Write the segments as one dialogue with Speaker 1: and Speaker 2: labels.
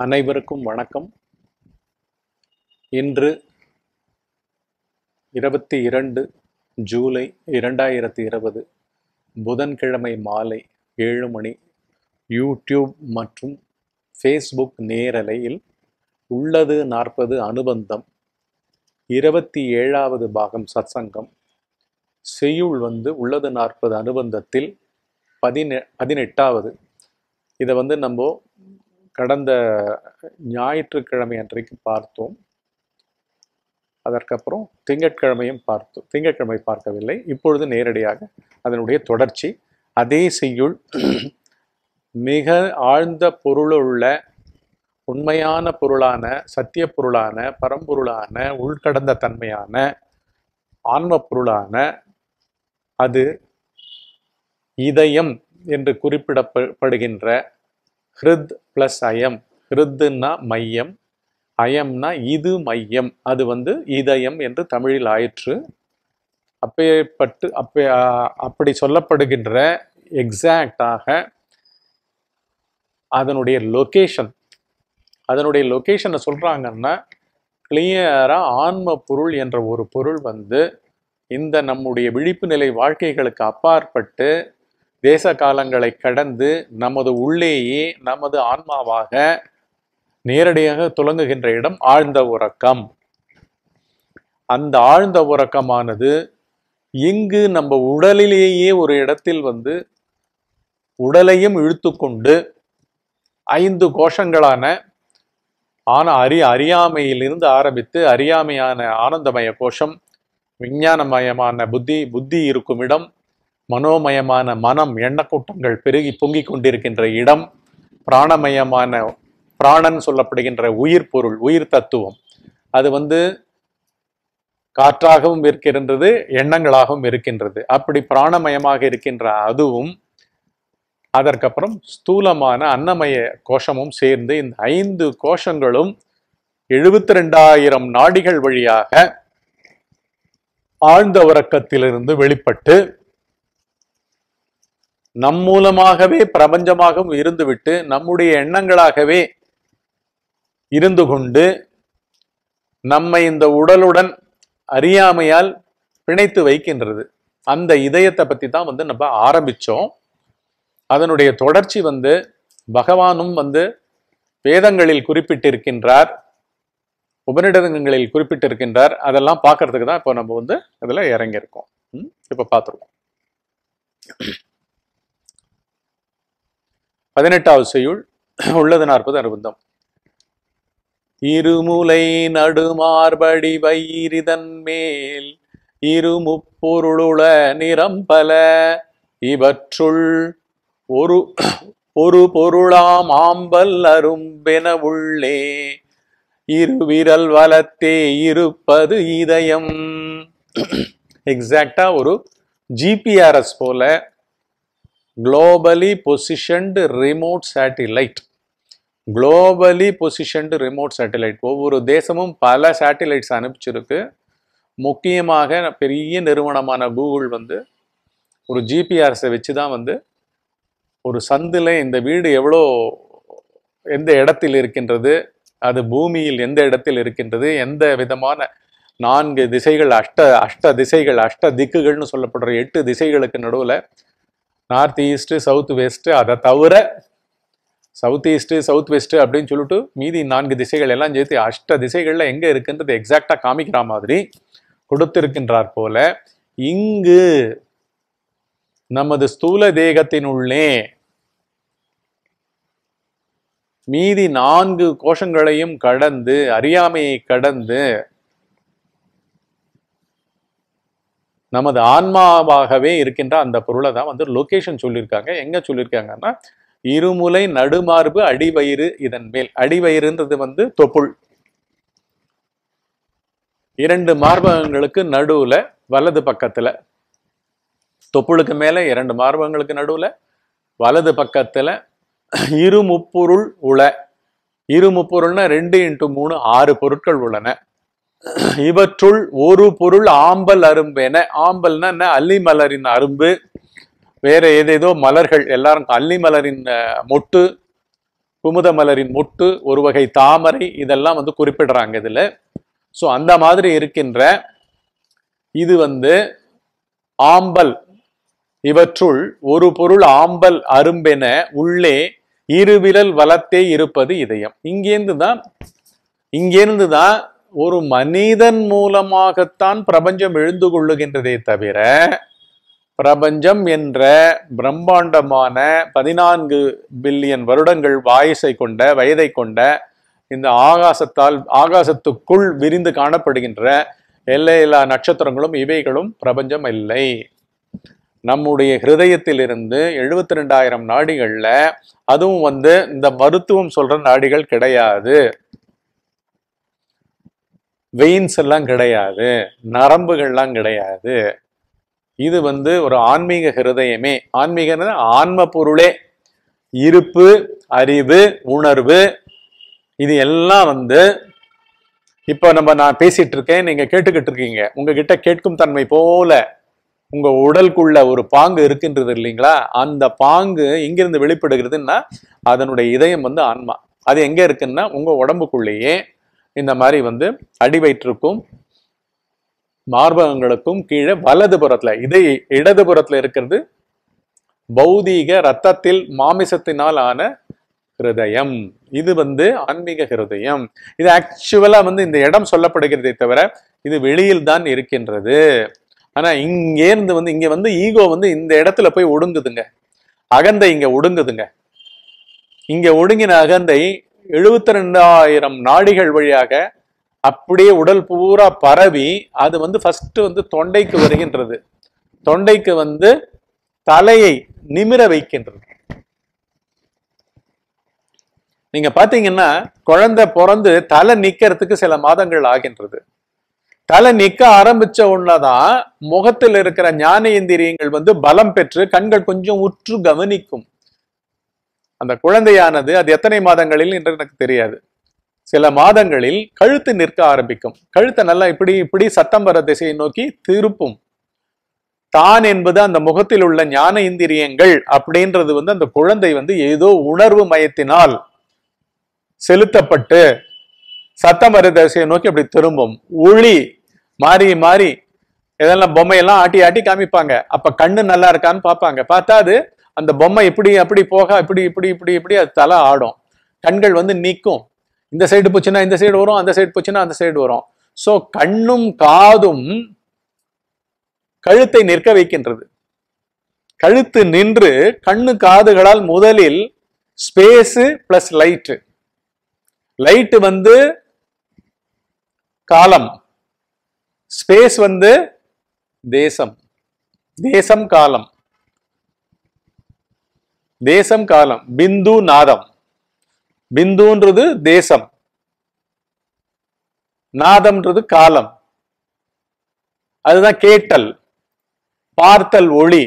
Speaker 1: அனைவருக்கும் வணக்கம் இன்று இருபத்தி இரண்டு ஜூலை இரண்டாயிரத்தி இருபது புதன்கிழமை மாலை ஏழு மணி யூடியூப் மற்றும் ஃபேஸ்புக் நேரலையில் உள்ளது நாற்பது அனுபந்தம் இருபத்தி ஏழாவது பாகம் சத்சங்கம் செய்யுள் வந்து உள்ளது நாற்பது அனுபந்தத்தில் பதினெ பதினெட்டாவது இதை வந்து நம்ம கடந்த ஞாயிற்றுக்கிழமை அன்றைக்கு பார்த்தோம் அதற்கப்புறம் திங்கட்கிழமையும் பார்த்தோம் திங்கட்கிழமை பார்க்கவில்லை இப்பொழுது நேரடியாக அதனுடைய தொடர்ச்சி அதே செய்யுள் மிக ஆழ்ந்த பொருளுள்ள உண்மையான பொருளான சத்திய பொருளான பரம்பொருளான உள்கடந்த தன்மையான ஆன்ம பொருளான அது இதயம் என்று குறிப்பிடப்படுகின்ற ஹிருத் பிளஸ் அயம் ஹிருத்துன்னா மையம் அயம்னா இது மையம் அது வந்து இதயம் என்று தமிழில் ஆயிற்று அப்பேற்பட்டு அப்பே அப்படி சொல்லப்படுகின்ற எக்ஸாக்டாக அதனுடைய லொகேஷன் அதனுடைய லொகேஷனை சொல்றாங்கன்னா கிளியரா ஆன்ம பொருள் என்ற ஒரு பொருள் வந்து இந்த நம்முடைய விழிப்பு நிலை வாழ்க்கைகளுக்கு அப்பாற்பட்டு தேச காலங்களை கடந்து நமது உள்ளேயே நமது ஆன்மாவாக நேரடியாக துலங்குகின்ற இடம் ஆழ்ந்த உறக்கம் அந்த ஆழ்ந்த உறக்கமானது இங்கு நம்ம உடலிலேயே ஒரு இடத்தில் வந்து உடலையும் இழுத்துக்கொண்டு ஐந்து கோஷங்களான ஆன அறி அறியாமையிலிருந்து ஆரம்பித்து அறியாமையான ஆனந்தமய கோஷம் விஞ்ஞானமயமான புத்தி புத்தி இருக்கும் இடம் மனோமயமான மனம் எண்ணக்கூட்டங்கள் பெருகி பொங்கிக் கொண்டிருக்கின்ற இடம் பிராணமயமான பிராணன் சொல்லப்படுகின்ற உயிர் பொருள் உயிர் தத்துவம் அது வந்து காற்றாகவும் இருக்கின்றது எண்ணங்களாகவும் இருக்கின்றது அப்படி பிராணமயமாக இருக்கின்ற அதுவும் அதற்கப்புறம் ஸ்தூலமான அன்னமய கோஷமும் சேர்ந்து இந்த ஐந்து கோஷங்களும் எழுபத்தி ரெண்டாயிரம் நாடிகள் வழியாக ஆழ்ந்த உறக்கத்திலிருந்து வெளிப்பட்டு நம் மூலமாகவே பிரபஞ்சமாகவும் இருந்துவிட்டு நம்முடைய எண்ணங்களாகவே இருந்து கொண்டு நம்மை இந்த உடலுடன் அறியாமையால் பிணைத்து வைக்கின்றது அந்த இதயத்தை பத்தி தான் வந்து நம்ம ஆரம்பிச்சோம் அதனுடைய தொடர்ச்சி வந்து பகவானும் வந்து வேதங்களில் குறிப்பிட்டிருக்கின்றார் உபநிடதங்களில் குறிப்பிட்டிருக்கின்றார் அதெல்லாம் பார்க்கறதுக்கு தான் இப்போ நம்ம வந்து அதில் இறங்கியிருக்கோம் ம், இப்போ பார்த்துருக்கோம் பதினெட்டாவது செய்யுள் உள்ளது நாற்பது அனுபந்தம் இருமுலை நடுமார்படி வயிரிதன் மேல் இருமுப்பொருளுள நிரம்பல இவற்றுள் ஒரு ஒரு பொருளாம் ஆம்பல் அரும்பென உள்ளே இருவிரல் வலத்தே இருப்பது இதயம் எக்ஸாக்டா ஒரு ஜிபிஆர்எஸ் போல globally positioned remote satellite globally positioned remote satellite ஒவ்வொரு தேசமும் பல சேட்டிலைட்ஸ் அனுப்பிச்சிருக்கு முக்கியமாக பெரிய நிறுவனமான கூகுள் வந்து ஒரு ஜிபிஆர்ஸை வச்சு தான் வந்து ஒரு சந்தில் இந்த வீடு எவ்வளோ எந்த இடத்தில் இருக்கின்றது அது பூமியில் எந்த இடத்தில் இருக்கின்றது எந்த விதமான நான்கு திசைகள் அஷ்ட அஷ்ட திசைகள் அஷ்ட திக்குகள்னு சொல்லப்படுற எட்டு திசைகளுக்கு நடுவில் நார்த் ஈஸ்ட்டு சவுத் வெஸ்ட்டு அதை தவிர சவுத் ஈஸ்ட்டு சவுத் வெஸ்ட்டு அப்படின்னு சொல்லிட்டு மீதி நான்கு திசைகள் எல்லாம் சேர்த்து அஷ்ட திசைகளில் எங்கே இருக்குன்றது எக்ஸாக்டாக காமிக்கிற மாதிரி கொடுத்திருக்கின்றார் போல இங்கு நமது ஸ்தூல தேகத்தினுள்ளே மீதி நான்கு கோஷங்களையும் கடந்து அறியாமையை கடந்து நமது ஆன்மாவாகவே இருக்கின்ற அந்த பொருளை தான் வந்து லொகேஷன் சொல்லியிருக்காங்க எங்க சொல்லியிருக்காங்கன்னா இருமுலை நடுமார்பு அடிவயிறு இதன் மேல் அடிவயிறுன்றது வந்து தொப்புள் இரண்டு மார்பகங்களுக்கு நடுவுல வலது பக்கத்துல தொப்புளுக்கு மேல இரண்டு மார்பகங்களுக்கு நடுவுல வலது பக்கத்துல இரு முப்பொருள் உள இரு முப்பொருள்னா ரெண்டு இன்ட்டு மூணு ஆறு பொருட்கள் உள்ளன இவற்றுள் ஒரு பொருள் ஆம்பல் அரும்பென ஆம்பல்னா என்ன அல்லி மலரின் அரும்பு வேற ஏதேதோ மலர்கள் எல்லாரும் அல்லி மலரின் அஹ், மொட்டு குமுத மலரின் மொட்டு ஒரு வகை தாமரை இதெல்லாம் வந்து குறிப்பிடுறாங்க இதுல ஸோ அந்த மாதிரி இருக்கின்ற இது வந்து ஆம்பல் இவற்றுள் ஒரு பொருள் ஆம்பல் அரும்பென உள்ளே இருவிரல் வலத்தே இருப்பது இதயம் இங்கேருந்து தான் இங்கேருந்து தான் ஒரு மனிதன் மூலமாகத்தான் பிரபஞ்சம் எழுந்து கொள்ளுகின்றதே தவிர பிரபஞ்சம் என்ற பிரம்மாண்டமான பதினான்கு பில்லியன் வருடங்கள் வாயுசை கொண்ட வயதை கொண்ட இந்த ஆகாசத்தால் ஆகாசத்துக்குள் விரிந்து காணப்படுகின்ற எல்லையில்லா நட்சத்திரங்களும் இவைகளும் பிரபஞ்சம் இல்லை நம்முடைய ஹிருதயத்திலிருந்து எழுபத்தி ரெண்டாயிரம் நாடிகள்ல அதுவும் வந்து இந்த மருத்துவம் சொல்ற நாடிகள் கிடையாது வெயின்ஸ் எல்லாம் கிடையாது நரம்புகள்லாம் கிடையாது இது வந்து ஒரு ஆன்மீக ஹிருதயமே ஆன்மீக ஆன்ம பொருளே இருப்பு அறிவு உணர்வு இது எல்லாம் வந்து இப்போ நம்ம நான் பேசிட்டு இருக்கேன் நீங்க கேட்டுக்கிட்டு இருக்கீங்க உங்ககிட்ட கேட்கும் தன்மை போல உங்க உடலுக்குள்ள ஒரு பாங்கு இருக்கின்றது இல்லைங்களா அந்த பாங்கு எங்கிருந்து வெளிப்படுகிறதுன்னா அதனுடைய இதயம் வந்து ஆன்மா அது எங்க இருக்குன்னா உங்க உடம்புக்குள்ளேயே இந்த மாதிரி வந்து அடிவயிற்றுக்கும் மார்பகங்களுக்கும் கீழே வலது புறத்துல இதை இடது புறத்துல இருக்கிறது பௌதீக ரத்தத்தில் மாமிசத்தினால் ஆன ஹிருதயம் இது வந்து ஆன்மீக ஹிருதயம் இது ஆக்சுவலா வந்து இந்த இடம் சொல்லப்படுகிறதே தவிர இது வெளியில் தான் இருக்கின்றது ஆனா இங்கேருந்து வந்து இங்க வந்து ஈகோ வந்து இந்த இடத்துல போய் ஒடுங்குதுங்க அகந்தை இங்க ஒடுங்குதுங்க இங்க ஒடுங்கின அகந்தை எழுபத்தி ரெண்டாயிரம் நாடிகள் வழியாக அப்படியே உடல் பூரா பரவி அது வந்து ஃபர்ஸ்ட் வந்து தொண்டைக்கு வருகின்றது தொண்டைக்கு வந்து தலையை நிமிர வைக்கின்றது நீங்க பாத்தீங்கன்னா குழந்தை பிறந்து தலை நிக்கிறதுக்கு சில மாதங்கள் ஆகின்றது தலை நிக்க ஆரம்பிச்ச உடனேதான் முகத்தில் இருக்கிற ஞானேந்திரியங்கள் வந்து பலம் பெற்று கண்கள் கொஞ்சம் உற்று கவனிக்கும் அந்த குழந்தையானது அது எத்தனை மாதங்களில் என்று எனக்கு தெரியாது சில மாதங்களில் கழுத்து நிற்க ஆரம்பிக்கும் கழுத்தை நல்லா இப்படி இப்படி சத்தம் வர திசையை நோக்கி திருப்பும் தான் என்பது அந்த முகத்தில் உள்ள ஞான இந்திரியங்கள் அப்படின்றது வந்து அந்த குழந்தை வந்து ஏதோ உணர்வு மயத்தினால் செலுத்தப்பட்டு சத்தம் வர திசையை நோக்கி அப்படி திரும்பும் ஒளி மாறி மாறி இதெல்லாம் பொம்மையெல்லாம் ஆட்டி ஆட்டி காமிப்பாங்க அப்ப கண்ணு நல்லா இருக்கான்னு பார்ப்பாங்க பார்த்தா அது அந்த பொம்மை இப்படி அப்படி போக இப்படி இப்படி இப்படி இப்படி அது தலை ஆடும் கண்கள் வந்து நிற்கும் இந்த சைடு போச்சுன்னா இந்த சைடு வரும் அந்த சைடு போச்சுன்னா அந்த சைடு வரும் சோ கண்ணும் காதும் கழுத்தை நிற்க வைக்கின்றது கழுத்து நின்று கண்ணு காதுகளால் முதலில் ஸ்பேஸ் பிளஸ் லைட்டு லைட் வந்து காலம் ஸ்பேஸ் வந்து தேசம் தேசம் காலம் தேசம் காலம் பிந்து நாதம் பிந்துன்றது தேசம் நாதம்ன்றது காலம் அதுதான் கேட்டல் பார்த்தல் ஒளி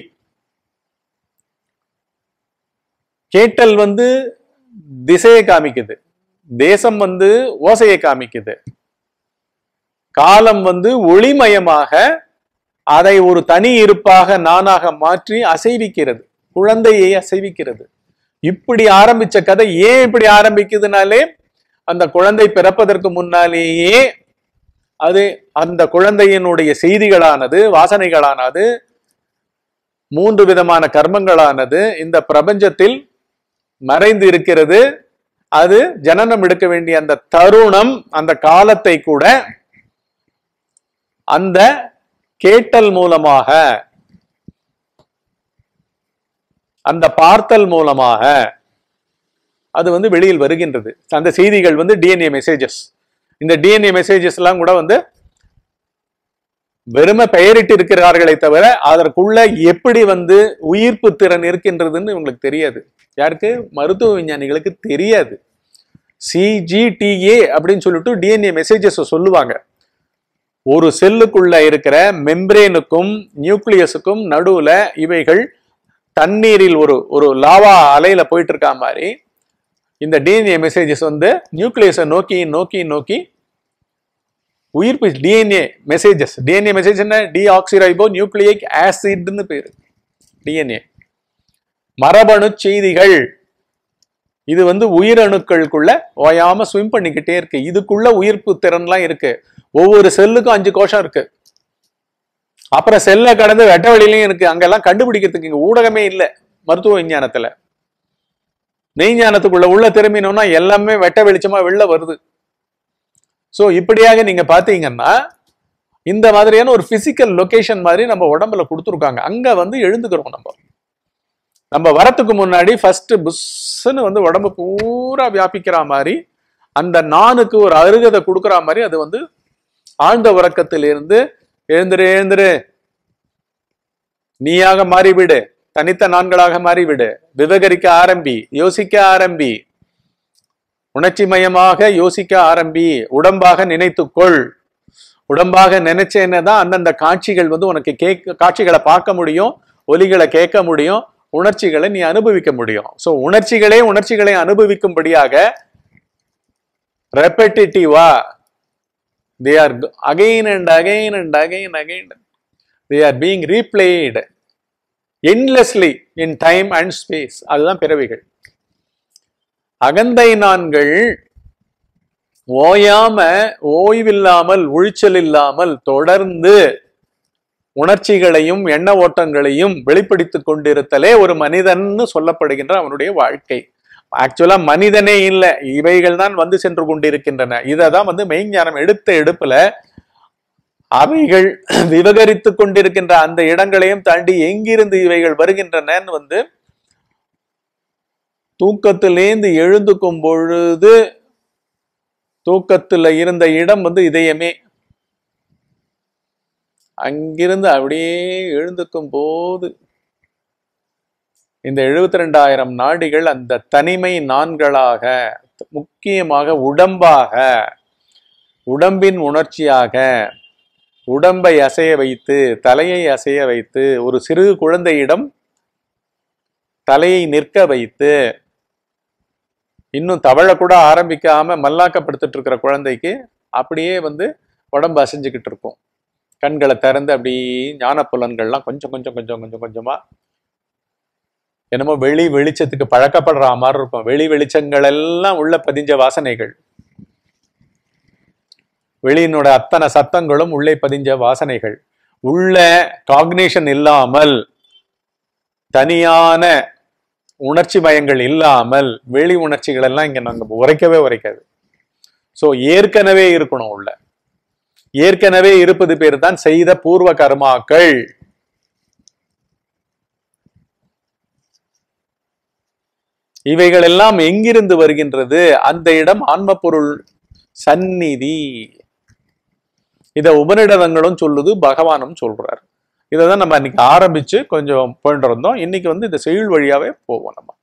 Speaker 1: கேட்டல் வந்து திசையை காமிக்குது தேசம் வந்து ஓசையை காமிக்குது காலம் வந்து ஒளிமயமாக அதை ஒரு தனி இருப்பாக நானாக மாற்றி அசைவிக்கிறது குழந்தையை அசைவிக்கிறது இப்படி ஆரம்பிச்ச கதை ஏன் இப்படி ஆரம்பிக்குதுனாலே அந்த குழந்தை பிறப்பதற்கு முன்னாலேயே அது அந்த குழந்தையினுடைய செய்திகளானது வாசனைகளானது மூன்று விதமான கர்மங்களானது இந்த பிரபஞ்சத்தில் மறைந்து இருக்கிறது அது ஜனனம் எடுக்க வேண்டிய அந்த தருணம் அந்த காலத்தை கூட அந்த கேட்டல் மூலமாக அந்த பார்த்தல் மூலமாக அது வந்து வெளியில் வருகின்றது அந்த செய்திகள் வந்து டிஎன்ஏ மெசேஜஸ் இந்த டிஎன்ஏ மெசேஜஸ் எல்லாம் கூட வந்து வெறுமை பெயரிட்டு இருக்கிறார்களே தவிர அதற்குள்ள எப்படி வந்து உயிர்ப்பு திறன் இருக்கின்றதுன்னு இவங்களுக்கு தெரியாது யாருக்கு மருத்துவ விஞ்ஞானிகளுக்கு தெரியாது சிஜிடிஏ அப்படின்னு சொல்லிட்டு டிஎன்ஏ மெசேஜஸ் சொல்லுவாங்க ஒரு செல்லுக்குள்ள இருக்கிற மெம்ப்ரேனுக்கும் நியூக்ளியஸுக்கும் நடுவுல இவைகள் தண்ணீரில் ஒரு ஒரு லாவா அலையில போயிட்டு இருக்கா மாதிரி இந்த டிஎன்ஏ மெசேஜஸ் வந்து நியூக்ளியஸை நோக்கி நோக்கி நோக்கி உயிர்ப்பு டிஎன்ஏ மெசேஜஸ் டிஎன்ஏ மெசேஜ் என்ன டிஆக்சிரைபோ நியூக்ளியிக் ஆசிட்னு பேரு டிஎன்ஏ மரபணு செய்திகள் இது வந்து உயிரணுக்களுக்குள்ள ஓயாம ஸ்விம் பண்ணிக்கிட்டே இருக்கு இதுக்குள்ள உயிர்ப்பு திறன்லாம் இருக்கு ஒவ்வொரு செல்லுக்கும் அஞ்சு கோஷம் இருக்கு அப்புறம் செல்லை கடந்து வெட்ட வெளியிலையும் இருக்கு அங்கெல்லாம் கண்டுபிடிக்கிறதுக்கு இங்க ஊடகமே இல்லை மருத்துவ விஞ்ஞானத்துல மெய்ஞானத்துக்குள்ள உள்ள திரும்பினோம்னா எல்லாமே வெட்ட வெளிச்சமா வெளில வருது சோ இப்படியாக நீங்க பாத்தீங்கன்னா இந்த மாதிரியான ஒரு பிசிக்கல் லொகேஷன் மாதிரி நம்ம உடம்புல கொடுத்துருக்காங்க அங்க வந்து எழுந்துக்கிறோம் நம்ம நம்ம வரத்துக்கு முன்னாடி ஃபர்ஸ்ட் புஷ்ன்னு வந்து உடம்பு பூரா வியாபிக்கிற மாதிரி அந்த நானுக்கு ஒரு அருகதை கொடுக்குற மாதிரி அது வந்து ஆழ்ந்த உறக்கத்திலிருந்து எழுந்திரு எழுந்திரு நீயாக மாறிவிடு தனித்த நான்களாக மாறிவிடு விவகரிக்க ஆரம்பி யோசிக்க ஆரம்பி உணர்ச்சி மயமாக யோசிக்க ஆரம்பி உடம்பாக நினைத்துக்கொள் உடம்பாக நினைச்சேன்னு தான் அந்தந்த காட்சிகள் வந்து உனக்கு கேட்க காட்சிகளை பார்க்க முடியும் ஒலிகளை கேட்க முடியும் உணர்ச்சிகளை நீ அனுபவிக்க முடியும் ஸோ உணர்ச்சிகளே உணர்ச்சிகளை அனுபவிக்கும்படியாக ரெப்படிட்டிவா they are again and again and again again they are being replayed endlessly in time and space அதுதான் பிறவிகள் அகந்தை நான்கள் ஓயாம ஓய்வில்லாமல் உழிச்சல் இல்லாமல் தொடர்ந்து உணர்ச்சிகளையும் எண்ண ஓட்டங்களையும் வெளிப்படுத்திக் கொண்டிருத்தலே ஒரு மனிதன்னு சொல்லப்படுகின்ற அவனுடைய வாழ்க்கை ஆக்சுவலா மனிதனே இல்லை இவைகள் தான் வந்து சென்று கொண்டிருக்கின்றன இதை தான் வந்து மெய்ஞானம் எடுத்த எடுப்புல அவைகள் விவகரித்து கொண்டிருக்கின்ற அந்த இடங்களையும் தாண்டி எங்கிருந்து இவைகள் வருகின்றனன்னு வந்து தூக்கத்திலேந்து எழுந்துக்கும் பொழுது தூக்கத்துல இருந்த இடம் வந்து இதயமே அங்கிருந்து அப்படியே எழுந்துக்கும் போது இந்த எழுபத்தி ரெண்டாயிரம் நாடிகள் அந்த தனிமை நான்களாக முக்கியமாக உடம்பாக உடம்பின் உணர்ச்சியாக உடம்பை அசைய வைத்து தலையை அசைய வைத்து ஒரு சிறு குழந்தையிடம் தலையை நிற்க வைத்து இன்னும் தவழ கூட ஆரம்பிக்காம மல்லாக்கப்படுத்திட்டு இருக்கிற குழந்தைக்கு அப்படியே வந்து உடம்பு அசைஞ்சுக்கிட்டு இருக்கும் கண்களை திறந்து அப்படி ஞான புலன்கள்லாம் கொஞ்சம் கொஞ்சம் கொஞ்சம் கொஞ்சம் கொஞ்சமா என்னமோ வெளி வெளிச்சத்துக்கு பழக்கப்படுற மாதிரி இருக்கும் வெளி வெளிச்சங்கள் எல்லாம் உள்ள பதிஞ்ச வாசனைகள் வெளியினோட அத்தனை சத்தங்களும் உள்ளே பதிஞ்ச வாசனைகள் உள்ள காக்னேஷன் இல்லாமல் தனியான உணர்ச்சி பயங்கள் இல்லாமல் வெளி உணர்ச்சிகள் எல்லாம் இங்க நாங்க உரைக்கவே உரைக்காது சோ ஏற்கனவே இருக்கணும் உள்ள ஏற்கனவே இருப்பது பேர் தான் செய்த பூர்வ கர்மாக்கள் இவைகள் எல்லாம் எங்கிருந்து வருகின்றது அந்த இடம் ஆன்ம பொருள் சந்நிதி இத உபநிடதங்களும் சொல்லுது பகவானும் சொல்றார் இதை தான் நம்ம இன்னைக்கு ஆரம்பிச்சு கொஞ்சம் போயிட்டு இருந்தோம் இன்னைக்கு வந்து இந்த செயல் வழியாவே போவோம் நம்ம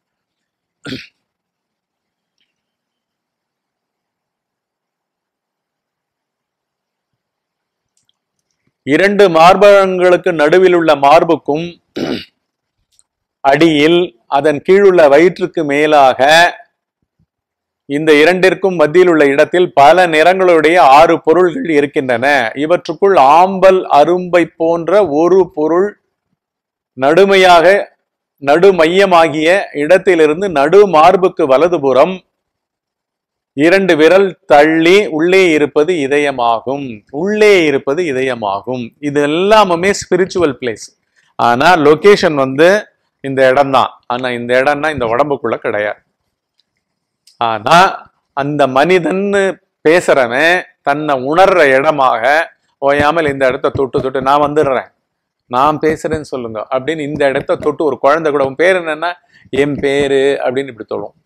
Speaker 1: இரண்டு மார்பகங்களுக்கு நடுவில் உள்ள மார்புக்கும் அடியில் அதன் கீழுள்ள வயிற்றுக்கு மேலாக இந்த இரண்டிற்கும் மத்தியில் உள்ள இடத்தில் பல நிறங்களுடைய ஆறு பொருள்கள் இருக்கின்றன இவற்றுக்குள் ஆம்பல் அரும்பை போன்ற ஒரு பொருள் நடுமையாக நடுமையமாகிய இடத்திலிருந்து நடு மார்புக்கு வலதுபுறம் இரண்டு விரல் தள்ளி உள்ளே இருப்பது இதயமாகும் உள்ளே இருப்பது இதயமாகும் இது எல்லாமுமே ஸ்பிரிச்சுவல் பிளேஸ் ஆனா லொகேஷன் வந்து இந்த இடம்தான் ஆனா இந்த இடம்னா இந்த உடம்புக்குள்ள கிடையாது ஆனா அந்த மனிதன்னு பேசுறவன் தன்னை உணர்ற இடமாக ஓயாமல் இந்த இடத்த தொட்டு தொட்டு நான் வந்துடுறேன் நான் பேசுறேன்னு சொல்லுங்க அப்படின்னு இந்த இடத்த தொட்டு ஒரு குழந்தை கூட உன் பேர் என்னன்னா என் பேரு அப்படின்னு இப்படி சொல்லும்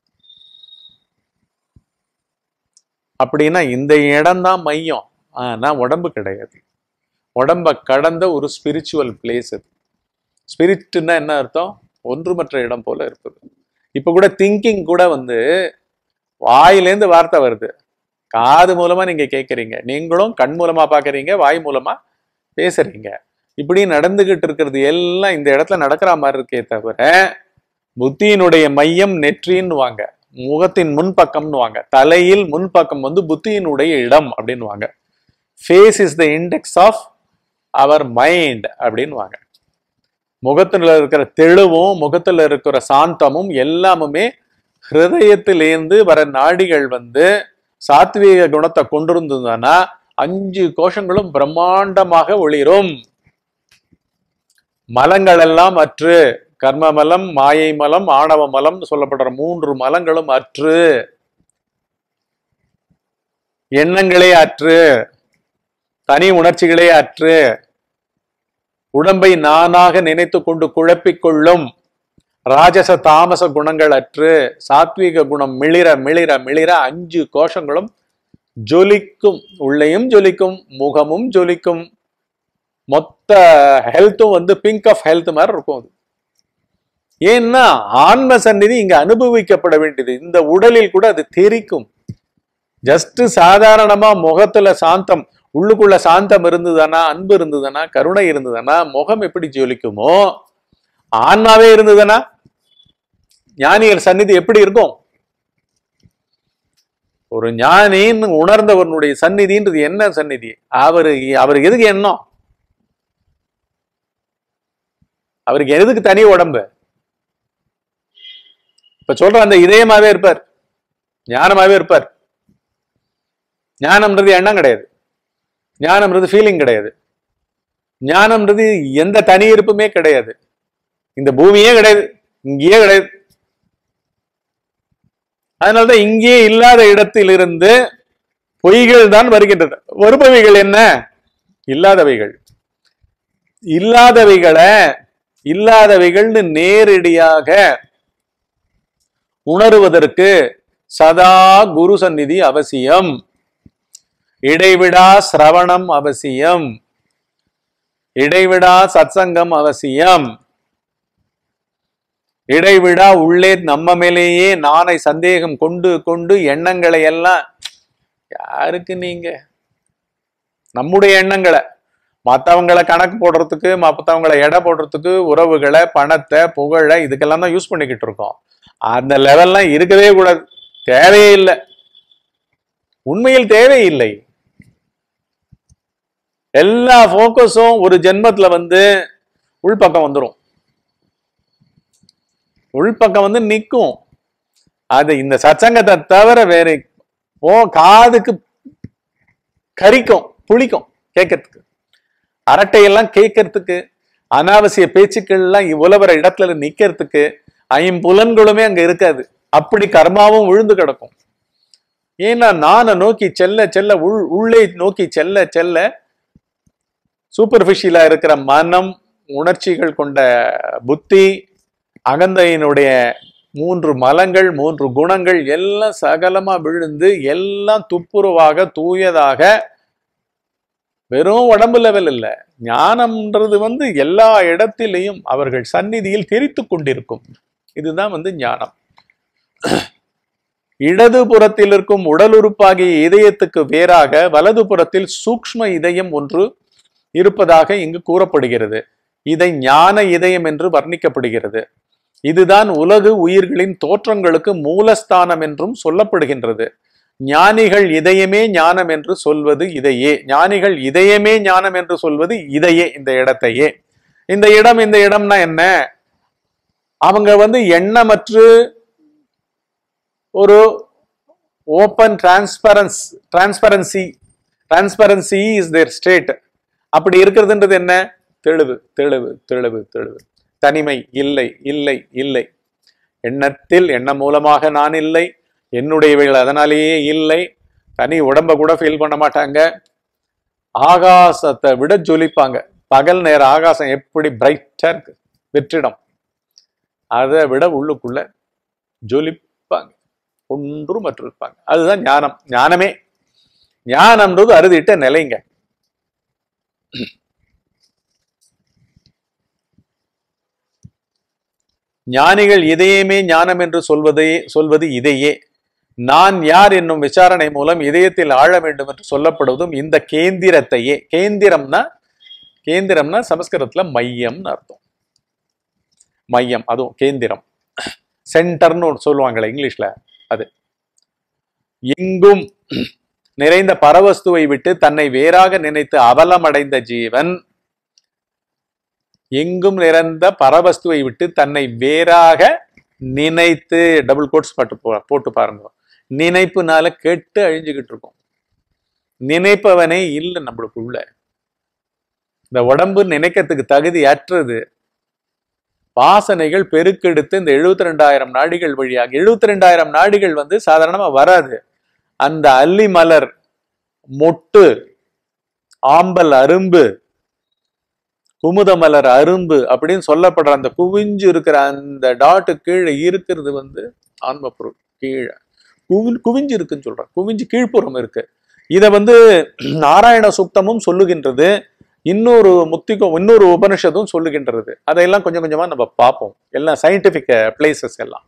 Speaker 1: அப்படின்னா இந்த இடம்தான் மையம் ஆனா உடம்பு கிடையாது உடம்ப கடந்த ஒரு ஸ்பிரிச்சுவல் பிளேஸ் அது ஸ்பிரிட்னா என்ன அர்த்தம் ஒன்றுமற்ற இடம் போல இருப்பது இப்ப கூட திங்கிங் கூட வந்து வாயிலேருந்து வார்த்தை வருது காது மூலமா நீங்க கேட்குறீங்க நீங்களும் கண் மூலமா பாக்குறீங்க வாய் மூலமா பேசுறீங்க இப்படி நடந்துகிட்டு இருக்கிறது எல்லாம் இந்த இடத்துல நடக்கிற மாதிரி இருக்கே தவிர புத்தியினுடைய மையம் நெற்றின்னு வாங்க முகத்தின் முன்பக்கம்னு வாங்க தலையில் முன்பக்கம் வந்து புத்தியினுடைய இடம் அப்படின்னு வாங்க face is the index of our mind அப்படின்னு வாங்க முகத்துல இருக்கிற தெளிவும் முகத்துல இருக்கிற சாந்தமும் எல்லாமுமே ஹிருதயத்திலேருந்து வர நாடிகள் வந்து சாத்வீக குணத்தை கொண்டிருந்ததுன்னா அஞ்சு கோஷங்களும் பிரம்மாண்டமாக ஒளிரும் மலங்கள் எல்லாம் அற்று கர்ம மலம் மாயை மலம் ஆணவ மலம் சொல்லப்படுற மூன்று மலங்களும் அற்று எண்ணங்களே அற்று தனி உணர்ச்சிகளே அற்று உடம்பை நானாக நினைத்து கொண்டு குழப்பிக் கொள்ளும் ராஜச தாமச குணங்கள் அற்று சாத்வீக குணம் மிளிர மிளிர மிளிர அஞ்சு கோஷங்களும் ஜொலிக்கும் உள்ளேயும் ஜொலிக்கும் முகமும் ஜொலிக்கும் மொத்த ஹெல்த்தும் வந்து பிங்க் ஆஃப் ஹெல்த் மாதிரி இருக்கும் அது ஏன்னா ஆன்ம சந்நிதி இங்க அனுபவிக்கப்பட வேண்டியது இந்த உடலில் கூட அது தெரிக்கும் ஜஸ்ட் சாதாரணமா முகத்துல சாந்தம் உள்ளுக்குள்ள சாந்தம் இருந்ததுன்னா அன்பு இருந்ததுன்னா கருணை இருந்ததுன்னா முகம் எப்படி ஜொலிக்குமோ ஆன்மாவே இருந்ததுன்னா ஞானியர் சந்நிதி எப்படி இருக்கும் ஒரு ஞானின்னு உணர்ந்தவனுடைய சந்நிதின்றது என்ன சந்நிதி அவரு அவருக்கு எதுக்கு எண்ணம் அவருக்கு எதுக்கு தனி உடம்பு இப்ப சொல்ற அந்த இதயமாவே இருப்பார் ஞானமாவே இருப்பார் ஞானம்ன்றது எண்ணம் கிடையாது ஞானம்ன்றது ஃபீலிங் கிடையாது ஞானம்ன்றது எந்த தனி இருப்புமே கிடையாது இந்த பூமியே கிடையாது இங்கேயே கிடையாது அதனால்தான் இங்கே இல்லாத இடத்திலிருந்து பொய்கள் தான் வருகின்றன வருபவைகள் என்ன இல்லாதவைகள் இல்லாதவைகளை இல்லாதவைகள்னு நேரடியாக உணருவதற்கு சதா குரு சந்நிதி அவசியம் இடைவிடா சிரவணம் அவசியம் இடைவிடா சத்சங்கம் அவசியம் இடைவிடா உள்ளே நம்ம மேலேயே நானை சந்தேகம் கொண்டு கொண்டு எண்ணங்களை எல்லாம் யாருக்கு நீங்க நம்முடைய எண்ணங்களை மற்றவங்களை கணக்கு போடுறதுக்கு மற்றவங்களை எடை போடுறதுக்கு உறவுகளை பணத்தை புகழை இதுக்கெல்லாம் தான் யூஸ் பண்ணிக்கிட்டு இருக்கோம் அந்த லெவல்லாம் இருக்கவே கூடாது தேவையே இல்லை உண்மையில் தேவையில்லை எல்லா ஃபோக்கஸும் ஒரு ஜென்மத்துல வந்து உள்பக்கம் வந்துடும் உள்பக்கம் வந்து நிற்கும் அது இந்த சச்சங்கத்தை தவிர வேற ஓ காதுக்கு கரிக்கும் புளிக்கும் கேட்கறதுக்கு அரட்டையெல்லாம் கேட்கறதுக்கு அனாவசிய பேச்சுக்கள்லாம் உலவர இடத்துல நிக்கிறதுக்கு ஐம்புலன்களுமே அங்க இருக்காது அப்படி கர்மாவும் விழுந்து கிடக்கும் ஏன்னா நானை நோக்கி செல்ல செல்ல உள் உள்ளே நோக்கி செல்ல செல்ல சூப்பர்ஃபிஷியலா இருக்கிற மனம் உணர்ச்சிகள் கொண்ட புத்தி அகந்தையினுடைய மூன்று மலங்கள் மூன்று குணங்கள் எல்லாம் சகலமா விழுந்து எல்லாம் துப்புரவாக தூயதாக வெறும் உடம்பு லெவல் இல்ல ஞானம்ன்றது வந்து எல்லா இடத்திலையும் அவர்கள் சந்நிதியில் தெரித்து கொண்டிருக்கும் இதுதான் வந்து ஞானம் இடது புறத்தில் இருக்கும் உடல் உறுப்பாகிய இதயத்துக்கு வேறாக வலது புறத்தில் சூக்ஷ்ம இதயம் ஒன்று இருப்பதாக இங்கு கூறப்படுகிறது இதை ஞான இதயம் என்று வர்ணிக்கப்படுகிறது இதுதான் உலகு உயிர்களின் தோற்றங்களுக்கு மூலஸ்தானம் என்றும் சொல்லப்படுகின்றது ஞானிகள் இதயமே ஞானம் என்று சொல்வது இதையே ஞானிகள் இதயமே ஞானம் என்று சொல்வது இதையே இந்த இடத்தையே இந்த இடம் இந்த இடம்னா என்ன அவங்க வந்து எண்ணமற்று ஒரு open transparence transparency transparency is their state அப்படி இருக்கிறதுன்றது என்ன தெளிவு தெளிவு தெளிவு தெளிவு தனிமை இல்லை இல்லை இல்லை எண்ணத்தில் எண்ணம் மூலமாக நான் இல்லை என்னுடையவைகள் அதனாலேயே இல்லை தனி உடம்ப கூட ஃபீல் பண்ண மாட்டாங்க ஆகாசத்தை விட ஜொலிப்பாங்க பகல் நேர ஆகாசம் எப்படி பிரைட்டா இருக்கு வெற்றிடம் அதை விட உள்ளுக்குள்ள ஜொலிப்பாங்க ஒன்றும் மற்ற இருப்பாங்க அதுதான் ஞானம் ஞானமே ஞானம்ன்றது அறுதிட்ட நிலைங்க ஞானிகள் இதயமே ஞானம் என்று சொல்வதே சொல்வது இதையே நான் யார் என்னும் விசாரணை மூலம் இதயத்தில் ஆழ வேண்டும் என்று சொல்லப்படுவதும் இந்த கேந்திரத்தையே கேந்திரம்னா கேந்திரம்னா சமஸ்கிருதத்துல மையம்னு அர்த்தம் மையம் அதுவும் கேந்திரம் சென்டர்னு ஒன்று சொல்லுவாங்களே இங்கிலீஷ்ல அது எங்கும் நிறைந்த பரவஸ்துவை விட்டு தன்னை வேறாக நினைத்து அவலமடைந்த ஜீவன் எங்கும் நிறைந்த பரவஸ்துவை விட்டு தன்னை வேறாக நினைத்து டபுள் கோட்ஸ் பாட்டு போ போட்டு பாருங்க நினைப்புனால கெட்டு அழிஞ்சுக்கிட்டு இருக்கும் நினைப்பவனே இல்லை நம்மளுக்குள்ள இந்த உடம்பு நினைக்கிறதுக்கு தகுதி அற்றது வாசனைகள் பெருக்கெடுத்து இந்த எழுபத்தி ரெண்டாயிரம் நாடிகள் வழியாக எழுபத்தி ரெண்டாயிரம் நாடிகள் வந்து சாதாரணமா வராது அந்த அல்லி மலர் மொட்டு ஆம்பல் அரும்பு குமுத மலர் அரும்பு அப்படின்னு சொல்லப்படுற அந்த குவிஞ்சு இருக்கிற அந்த டாட்டு கீழே இருக்கிறது வந்து ஆன்ம பொருள் கீழே குவி குவிஞ்சு இருக்குன்னு சொல்றேன் குவிஞ்சு கீழ்ப்புறம் இருக்கு இதை வந்து நாராயண சுக்தமும் சொல்லுகின்றது இன்னொரு முக்திக்கும் இன்னொரு உபனிஷத்தும் சொல்லுகின்றது அதையெல்லாம் கொஞ்சம் கொஞ்சமா நம்ம பார்ப்போம் எல்லாம் சயின்டிபிக் பிளேசஸ் எல்லாம்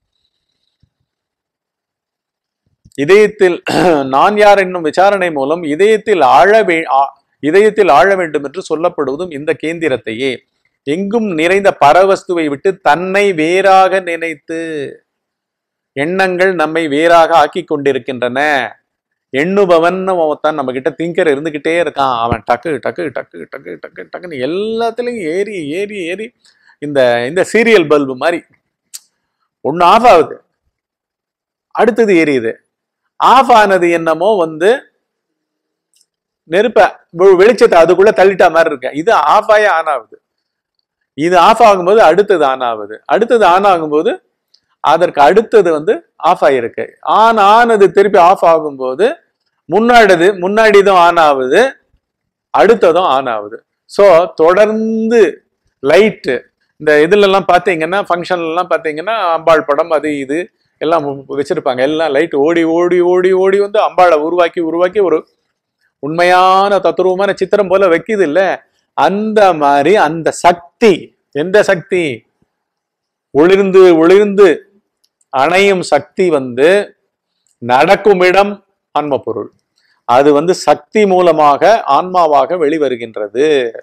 Speaker 1: இதயத்தில் நான் யார் என்னும் விசாரணை மூலம் இதயத்தில் ஆழ வே ஆ- இதயத்தில் ஆழ வேண்டும் என்று சொல்லப்படுவதும் இந்த கேந்திரத்தையே எங்கும் நிறைந்த பரவஸ்துவை விட்டு தன்னை வேறாக நினைத்து எண்ணங்கள் நம்மை வேறாக ஆக்கி கொண்டிருக்கின்றன எண்ணுபவன் ஒருத்தன் நம்ம கிட்ட திங்கர் இருந்துகிட்டே இருக்கான் அவன் டக்கு டக்கு டக்கு டக்கு டக்கு டக்குன்னு எல்லாத்துலயும் ஏறி ஏறி ஏறி இந்த இந்த சீரியல் பல்பு மாதிரி ஒண்ணு ஆஃப் ஆகுது அடுத்தது எரியுது ஆஃப் ஆனது என்னமோ வந்து நெருப்ப வெ- வெளிச்சத்தை அதுக்குள்ள தள்ளிட்டா மாதிரி இருக்கு இது ஆஃப் ஆகி ஆன் ஆகுது இது ஆஃப் ஆகும்போது அடுத்தது ஆன் ஆகுது அடுத்தது ஆன் ஆகும்போது அதற்கு அடுத்தது வந்து ஆஃப் ஆயிருக்கு ஆன் ஆனது திருப்பி ஆஃப் ஆகும்போது முன்னாடிது முன்னாடிதும் ஆன் ஆகுது அடுத்ததும் ஆன் ஆகுது ஸோ தொடர்ந்து லைட்டு இந்த இதுல எல்லாம் பார்த்தீங்கன்னா ஃபங்க்ஷன்ல எல்லாம் பார்த்தீங்கன்னா அம்பாள் படம் அது இது எல்லாம் வ- வச்சிருப்பாங்க எல்லாம் லைட் ஓடி ஓடி ஓடி ஓடி வந்து அம்பாளை உருவாக்கி உருவாக்கி ஒரு உண்மையான தத்துருவமான சித்திரம் போல வைக்குது இல்ல அந்த மாதிரி அந்த சக்தி எந்த சக்தி ஒளிர்ந்து ஒளிர்ந்து அணையும் சக்தி வந்து நடக்கும் இடம் ஆன்ம பொருள் அது வந்து சக்தி மூலமாக ஆன்மாவாக வெளிவருகின்றது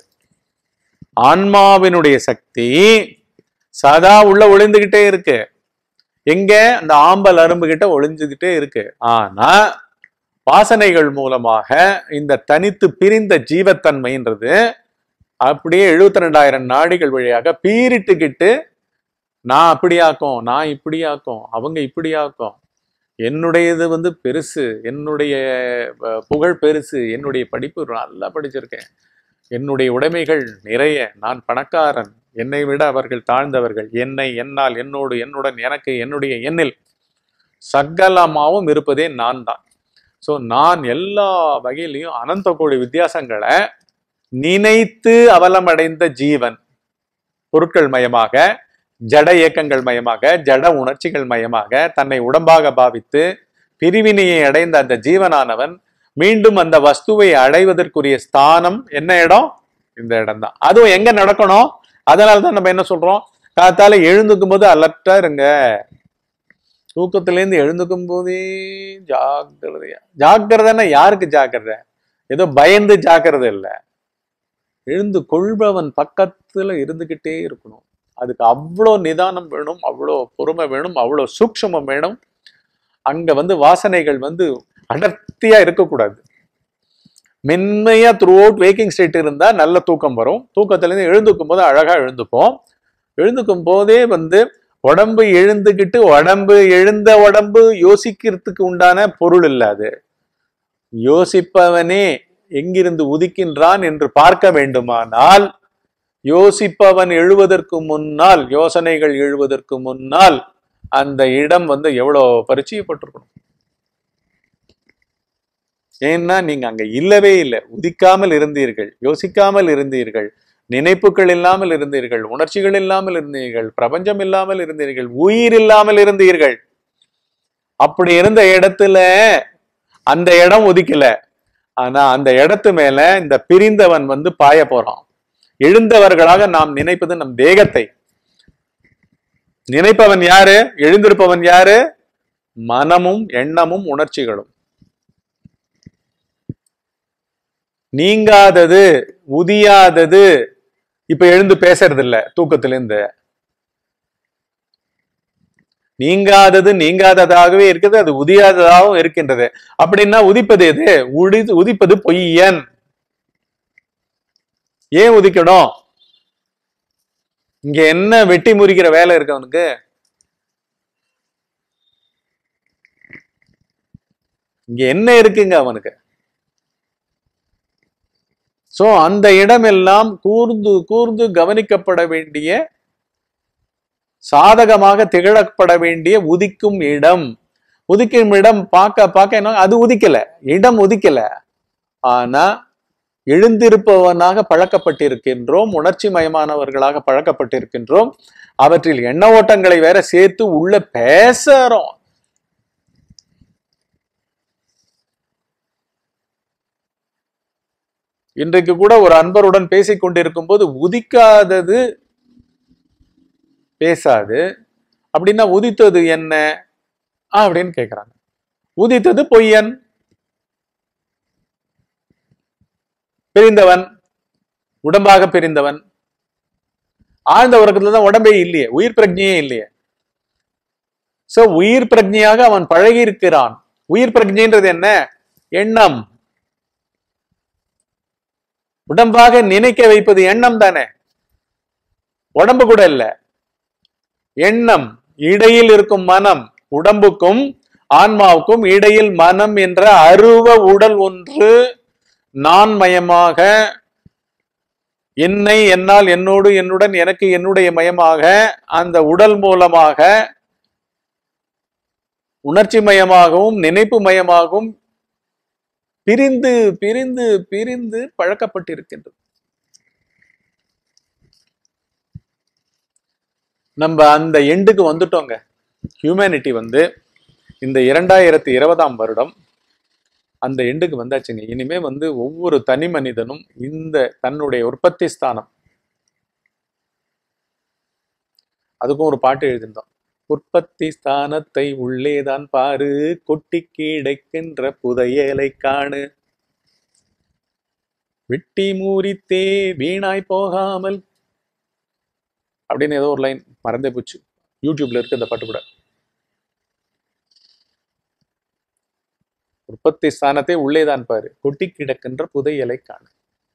Speaker 1: ஆன்மாவினுடைய சக்தி சதா உள்ள ஒளிந்துகிட்டே இருக்கு எங்க அந்த ஆம்பல் அரும்பு கிட்ட ஒளிஞ்சுகிட்டே இருக்கு ஆனா வாசனைகள் மூலமாக இந்த தனித்து பிரிந்த ஜீவத்தன்மைன்றது அப்படியே எழுபத்தி ரெண்டாயிரம் நாடிகள் வழியாக பீரிட்டுக்கிட்டு நான் அப்படியாக்கும் நான் இப்படியாக்கும் அவங்க இப்படியாக்கும் என்னுடையது வந்து பெருசு என்னுடைய அஹ், புகழ் பெருசு என்னுடைய படிப்பு நல்லா படிச்சிருக்கேன் என்னுடைய உடைமைகள் நிறைய நான் பணக்காரன் என்னை விட அவர்கள் தாழ்ந்தவர்கள் என்னை என்னால் என்னோடு என்னுடன் எனக்கு என்னுடைய எண்ணில் சகலமாவும் இருப்பதே நான் தான் ஸோ நான் எல்லா வகையிலையும் அனந்த கோடி வித்தியாசங்களை நினைத்து அவலமடைந்த ஜீவன் பொருட்கள் மயமாக ஜட இயக்கங்கள் மயமாக ஜட உணர்ச்சிகள் மயமாக தன்னை உடம்பாக பாவித்து பிரிவினையை அடைந்த அந்த ஜீவனானவன் மீண்டும் அந்த வஸ்துவை அடைவதற்குரிய ஸ்தானம் என்ன இடம் இந்த இடம் தான் அதுவும் எங்க நடக்கணும் அதனால தான் நம்ம என்ன சொல்றோம் காத்தால எழுந்துக்கும் போது அலர்ட்டா இருங்க தூக்கத்திலேருந்து எழுந்துக்கும் போதே ஜாக்கிரதையா ஜாக்கிரதைன்னா யாருக்கு ஜாக்கிரதை ஏதோ பயந்து ஜாக்கிரதை இல்லை எழுந்து கொள்பவன் பக்கத்துல இருந்துகிட்டே இருக்கணும் அதுக்கு அவ்வளோ நிதானம் வேணும் அவ்வளோ பொறுமை வேணும் அவ்வளோ சூக்ஷமம் வேணும் அங்க வந்து வாசனைகள் வந்து அடர்த்தியா இருக்கக்கூடாது மென்மையா த்ரூ அவுட் வேக்கிங் ஸ்டேட் இருந்தா நல்ல தூக்கம் வரும் தூக்கத்துல இருந்து எழுந்துக்கும் போது அழகா எழுந்துப்போம் எழுந்துக்கும் போதே வந்து உடம்பு எழுந்துக்கிட்டு உடம்பு எழுந்த உடம்பு யோசிக்கிறதுக்கு உண்டான பொருள் இல்ல அது யோசிப்பவனே எங்கிருந்து உதிக்கின்றான் என்று பார்க்க வேண்டுமானால் யோசிப்பவன் எழுவதற்கு முன்னால் யோசனைகள் எழுவதற்கு முன்னால் அந்த இடம் வந்து எவ்வளவு பரிச்சயப்பட்டிருக்கணும் ஏன்னா நீங்க அங்க இல்லவே இல்லை உதிக்காமல் இருந்தீர்கள் யோசிக்காமல் இருந்தீர்கள் நினைப்புகள் இல்லாமல் இருந்தீர்கள் உணர்ச்சிகள் இல்லாமல் இருந்தீர்கள் பிரபஞ்சம் இல்லாமல் இருந்தீர்கள் உயிர் இல்லாமல் இருந்தீர்கள் அப்படி இருந்த இடத்துல அந்த இடம் ஒதுக்கல ஆனா அந்த இடத்து மேல இந்த பிரிந்தவன் வந்து பாய போறான் எழுந்தவர்களாக நாம் நினைப்பது நம் தேகத்தை நினைப்பவன் யாரு எழுந்திருப்பவன் யாரு மனமும் எண்ணமும் உணர்ச்சிகளும் நீங்காதது உதியாதது இப்ப எழுந்து பேசுறது இல்ல தூக்கத்திலிருந்து நீங்காதது நீங்காததாகவே இருக்குது அது உதியாததாகவும் இருக்கின்றது அப்படின்னா உதிப்பது எது உடி உதிப்பது பொய்யன் ஏன் உதிக்கணும் இங்க என்ன வெட்டி முறிக்கிற வேலை இருக்கு அவனுக்கு இங்க என்ன இருக்குங்க அவனுக்கு சோ அந்த இடமெல்லாம் கூர்ந்து கூர்ந்து கவனிக்கப்பட வேண்டிய சாதகமாக திகழப்பட வேண்டிய உதிக்கும் இடம் உதிக்கும் இடம் பார்க்க பார்க்க என்ன அது உதிக்கல இடம் உதிக்கல ஆனா எழுந்திருப்பவனாக பழக்கப்பட்டிருக்கின்றோம் உணர்ச்சி மயமானவர்களாக பழக்கப்பட்டிருக்கின்றோம் அவற்றில் எண்ண ஓட்டங்களை வேற சேர்த்து உள்ள பேசுறோம் இன்றைக்கு கூட ஒரு அன்பருடன் பேசிக் கொண்டிருக்கும் போது உதிக்காதது பேசாது அப்படின்னா உதித்தது என்ன அப்படின்னு கேக்குறாங்க உதித்தது பொய்யன் பிரிந்தவன் உடம்பாக பிரிந்தவன் ஆழ்ந்த உறக்கத்துல தான் உடம்பே இல்லையே உயிர் பிரஜையே இல்லையே சோ உயிர் பிரஜையாக அவன் பழகி இருக்கிறான் உயிர் பிரஜைன்றது என்ன எண்ணம் உடம்பாக நினைக்க வைப்பது எண்ணம் தானே உடம்பு கூட இல்ல எண்ணம் இடையில் இருக்கும் மனம் உடம்புக்கும் ஆன்மாவுக்கும் இடையில் மனம் என்ற அருவ உடல் ஒன்று நான் மயமாக என்னை என்னால் என்னோடு என்னுடன் எனக்கு என்னுடைய மயமாக அந்த உடல் மூலமாக உணர்ச்சி மயமாகவும் நினைப்பு மயமாகவும் பிரிந்து பிரிந்து பிரிந்து பழக்கப்பட்டிருக்கின்றது நம்ம அந்த எண்டுக்கு வந்துட்டோங்க ஹியூமனிட்டி வந்து இந்த இரண்டாயிரத்தி இருபதாம் வருடம் அந்த எண்டுக்கு வந்தாச்சுங்க இனிமே வந்து ஒவ்வொரு தனி மனிதனும் இந்த தன்னுடைய உற்பத்தி ஸ்தானம் அதுக்கும் ஒரு பாட்டு எழுதியிருந்தோம் உற்பத்தி ஸ்தானத்தை உள்ளேதான் பாரு கொட்டி கிடைக்கின்ற புதையலை காணு வெட்டி மூரித்தே வீணாய் போகாமல் அப்படின்னு ஏதோ ஒரு லைன் மறந்தே போச்சு யூடியூப்ல இருக்கு அந்த பாட்டு கூட உற்பத்தி ஸ்தானத்தை உள்ளேதான் பாரு கொட்டி கிடக்கின்ற புதையலை காணு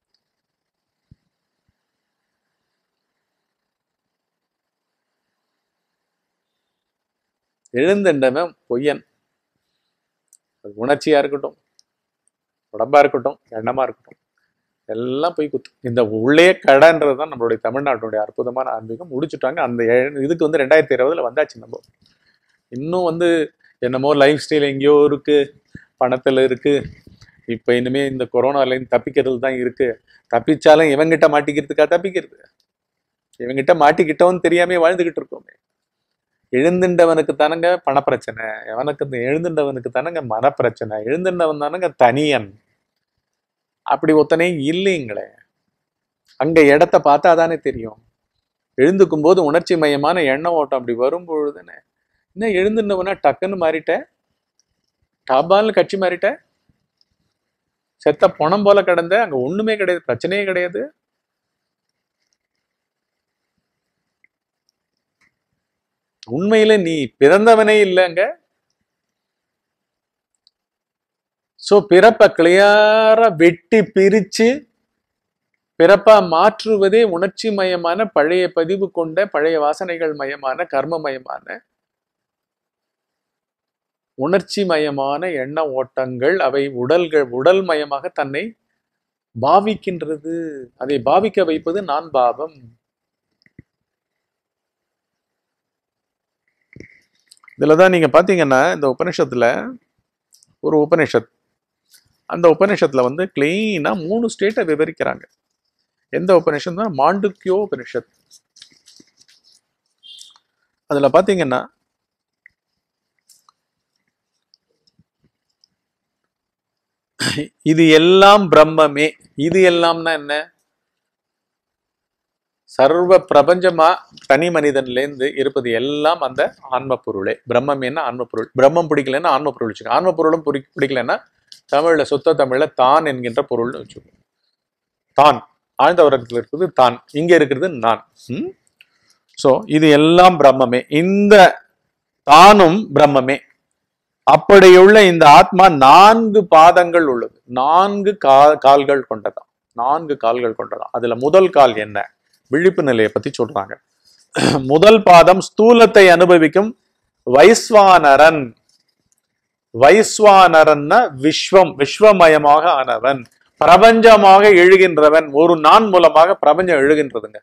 Speaker 1: எழுந்தண்டவன் பொய்யன் அது உணர்ச்சியா இருக்கட்டும் உடம்பா இருக்கட்டும் எண்ணமா இருக்கட்டும் எல்லாம் போய் குத்து இந்த உள்ளே கடைன்றது தான் நம்மளுடைய தமிழ்நாட்டுடைய அற்புதமான ஆன்மீகம் முடிச்சுட்டாங்க அந்த ஏ- இதுக்கு வந்து ரெண்டாயிரத்தி இருபதுல வந்தாச்சு நம்ம இன்னும் வந்து என்னமோ லைஃப் ஸ்டைல் எங்கேயோ இருக்கு பணத்துல இருக்கு இப்ப இனிமே இந்த கொரோனால இருந்து தப்பிக்கிறது தான் இருக்கு தப்பிச்சாலும் இவங்கிட்ட மாட்டிக்கிறதுக்கா தப்பிக்கிறது இவங்கிட்ட மாட்டிக்கிட்டோன்னு தெரியாம வாழ்ந்துகிட்டு இருக்கோமே எழுந்துண்டவனுக்கு தானங்க பணப்பிரச்சனை எவனுக்கு இந்த எழுந்துண்டவனுக்கு தானங்க மனப்பிரச்சனை எழுந்துண்டவன் தானங்க தனியன் அப்படி ஒத்தனே இல்லைங்களே அங்க இடத்த பார்த்தா தானே தெரியும் எழுந்துக்கும் போது உணர்ச்சி மயமான எண்ண ஓட்டம் அப்படி வரும் பொழுதுன்னு என்ன எழுந்துனவனா டக்குன்னு மாறிட்ட டபால்னு கட்சி மாறிட்ட செத்த பணம் போல கிடந்த அங்க ஒண்ணுமே கிடையாது பிரச்சனையே கிடையாது உண்மையில நீ பிறந்தவனே இல்லைங்க சோ பிறப்ப கிளியாரா வெட்டி பிரிச்சு பிறப்பா மாற்றுவதே உணர்ச்சி மயமான பழைய பதிவு கொண்ட பழைய வாசனைகள் மயமான கர்ம மயமான உணர்ச்சி மயமான எண்ண ஓட்டங்கள் அவை உடல்கள் உடல் மயமாக தன்னை பாவிக்கின்றது அதை பாவிக்க வைப்பது நான் பாவம் இதுலதான் நீங்க பாத்தீங்கன்னா இந்த உபனிஷத்துல ஒரு உபனிஷத் அந்த உபனிஷத்துல வந்து கிளீனா மூணு ஸ்டேட்டை விவரிக்கிறாங்க எந்த உபனிஷத்னா மாண்டுக்கியோ உபனிஷத் அதுல பாத்தீங்கன்னா இது எல்லாம் பிரம்மமே இது எல்லாம்னா என்ன சர்வ பிரபஞ்சமா தனி மனிதன்ல இருந்து இருப்பது எல்லாம் அந்த ஆன்ம பொருளே பிரம்மம் என்ன ஆன்ம பொருள் பிரம்மம் பிடிக்கலன்னா ஆன்ம பொருள் வச்சுக்கோ ஆன்ம பொருளும் புரி பிடிக்கலன்னா தமிழ்ல சுத்த தமிழ்ல தான் என்கின்ற பொருள்னு வச்சுக்கோ தான் ஆழ்ந்த உறக்கத்தில் இருக்கிறது தான் இங்க இருக்கிறது நான் சோ இது எல்லாம் பிரம்மமே இந்த தானும் பிரம்மமே அப்படியுள்ள இந்த ஆத்மா நான்கு பாதங்கள் உள்ளது நான்கு கா கால்கள் கொண்டதாம் நான்கு கால்கள் கொண்டதாம் அதுல முதல் கால் என்ன விழிப்பு நிலையை பத்தி சொல்றாங்க முதல் பாதம் ஸ்தூலத்தை அனுபவிக்கும் வைஸ்வானரன் வைஸ்வானரன்னா விஸ்வம் விஸ்வமயமாக ஆனவன் பிரபஞ்சமாக எழுகின்றவன் ஒரு நான் மூலமாக பிரபஞ்சம் எழுகின்றதுங்க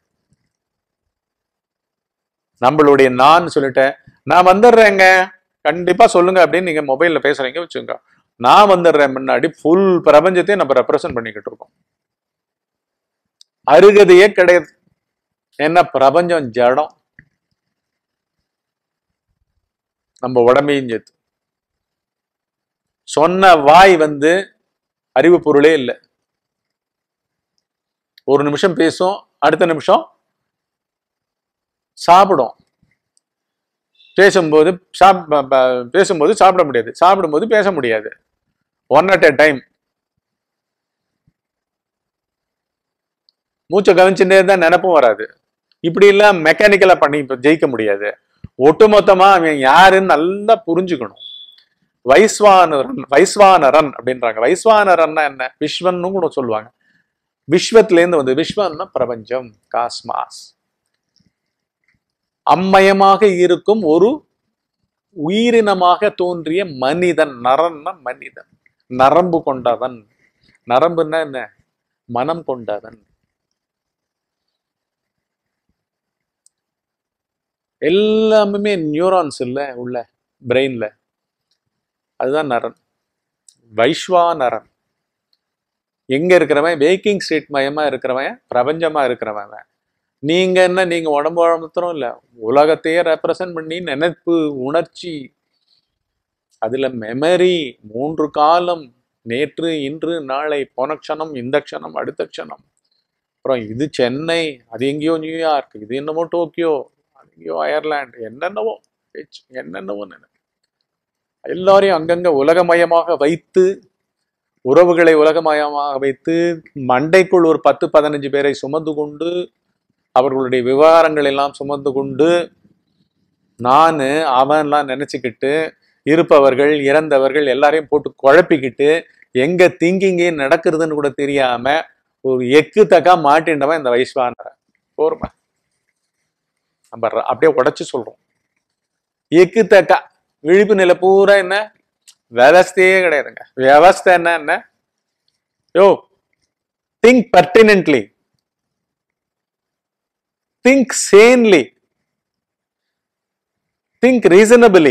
Speaker 1: நம்மளுடைய நான் சொல்லிட்டேன் நான் வந்துடுறேங்க கண்டிப்பா சொல்லுங்க அப்படின்னு நீங்க மொபைல்ல பேசுறீங்க வச்சுங்க நான் வந்துடுறேன் முன்னாடி ஃபுல் பிரபஞ்சத்தையும் நம்ம ரெப்ரசன்ட் பண்ணிக்கிட்டு இருக்கோம் அருகதையே கிடையாது என்ன பிரபஞ்சம் ஜடம் நம்ம உடம்பையும் சேர்த்து சொன்ன வாய் வந்து அறிவு பொருளே இல்லை ஒரு நிமிஷம் பேசும் அடுத்த நிமிஷம் சாப்பிடும் பேசும்போது சாப் ப- ப- பேசும்போது சாப்பிட முடியாது சாப்பிடும்போது பேச முடியாது ஒன் அட் a டைம் மூச்சை கவனிச்சுட்டே தான் நினப்பும் வராது இப்படி எல்லாம் மெக்கானிக்கலா பண்ணி இப்ப ஜெயிக்க முடியாது ஒட்டுமொத்தமா அவன் யாருன்னு நல்லா புரிஞ்சுக்கணும் வைஸ்வானரன் வைஸ்வானரன் அப்படின்றாங்க வைஸ்வானரன்னா என்ன விஸ்வன்னு கூட சொல்லுவாங்க விஸ்வத்துல இருந்து வந்து விஸ்வம்னா பிரபஞ்சம் காஸ்மாஸ் அம்மயமாக இருக்கும் ஒரு உயிரினமாக தோன்றிய மனிதன் நரன்னா மனிதன் நரம்பு கொண்டவன் நரம்புன்னா என்ன மனம் கொண்டவன் எல்லாமே நியூரான்ஸ் இல்ல உள்ள பிரெயின்ல அதுதான் நரன் வைஸ்வானரன் எங்க இருக்கிறவன் வேக்கிங் ஸ்டேட் மயமா இருக்கிறவன் பிரபஞ்சமா இருக்கிறவன் அவன். நீங்க என்ன நீங்க உடம்பு உடம்புத்தரும் இல்ல உலகத்தையே ரெப்ரசன்ட் பண்ணி நினைப்பு உணர்ச்சி அதுல மெமரி மூன்று காலம் நேற்று இன்று நாளை போன க்ஷணம் இந்த க்ஷணம் அடுத்த க்ஷணம் அப்புறம் இது சென்னை அது எங்கேயோ நியூயார்க் இது என்னமோ டோக்கியோ அது எங்கேயோ அயர்லாந்து என்னென்னவோ பேச்சு, என்னென்னவோ நினைப்பு எல்லாரையும் அங்கங்க உலகமயமாக வைத்து உறவுகளை உலகமயமாக வைத்து மண்டைக்குள் ஒரு பத்து பதினஞ்சு பேரை சுமந்து கொண்டு அவர்களுடைய விவகாரங்கள் எல்லாம் சுமந்து கொண்டு நான் அவன்லாம் நினைச்சுக்கிட்டு இருப்பவர்கள் இறந்தவர்கள் எல்லாரையும் போட்டு குழப்பிக்கிட்டு எங்க திங்கிங்கே நடக்கிறதுன்னு கூட தெரியாம ஒரு எக்கு தக்கா மாட்டின்றவன் இந்த வைஸ்வான போருமா நம்ம ர- அப்படியே உடைச்சு சொல்றோம் எக்கு தக்கா விழிப்பு நிலை பூரா என்ன விவஸ்தையே கிடையாதுங்க விவஸ்தை என்ன என்ன you think pertinently think sanely think reasonably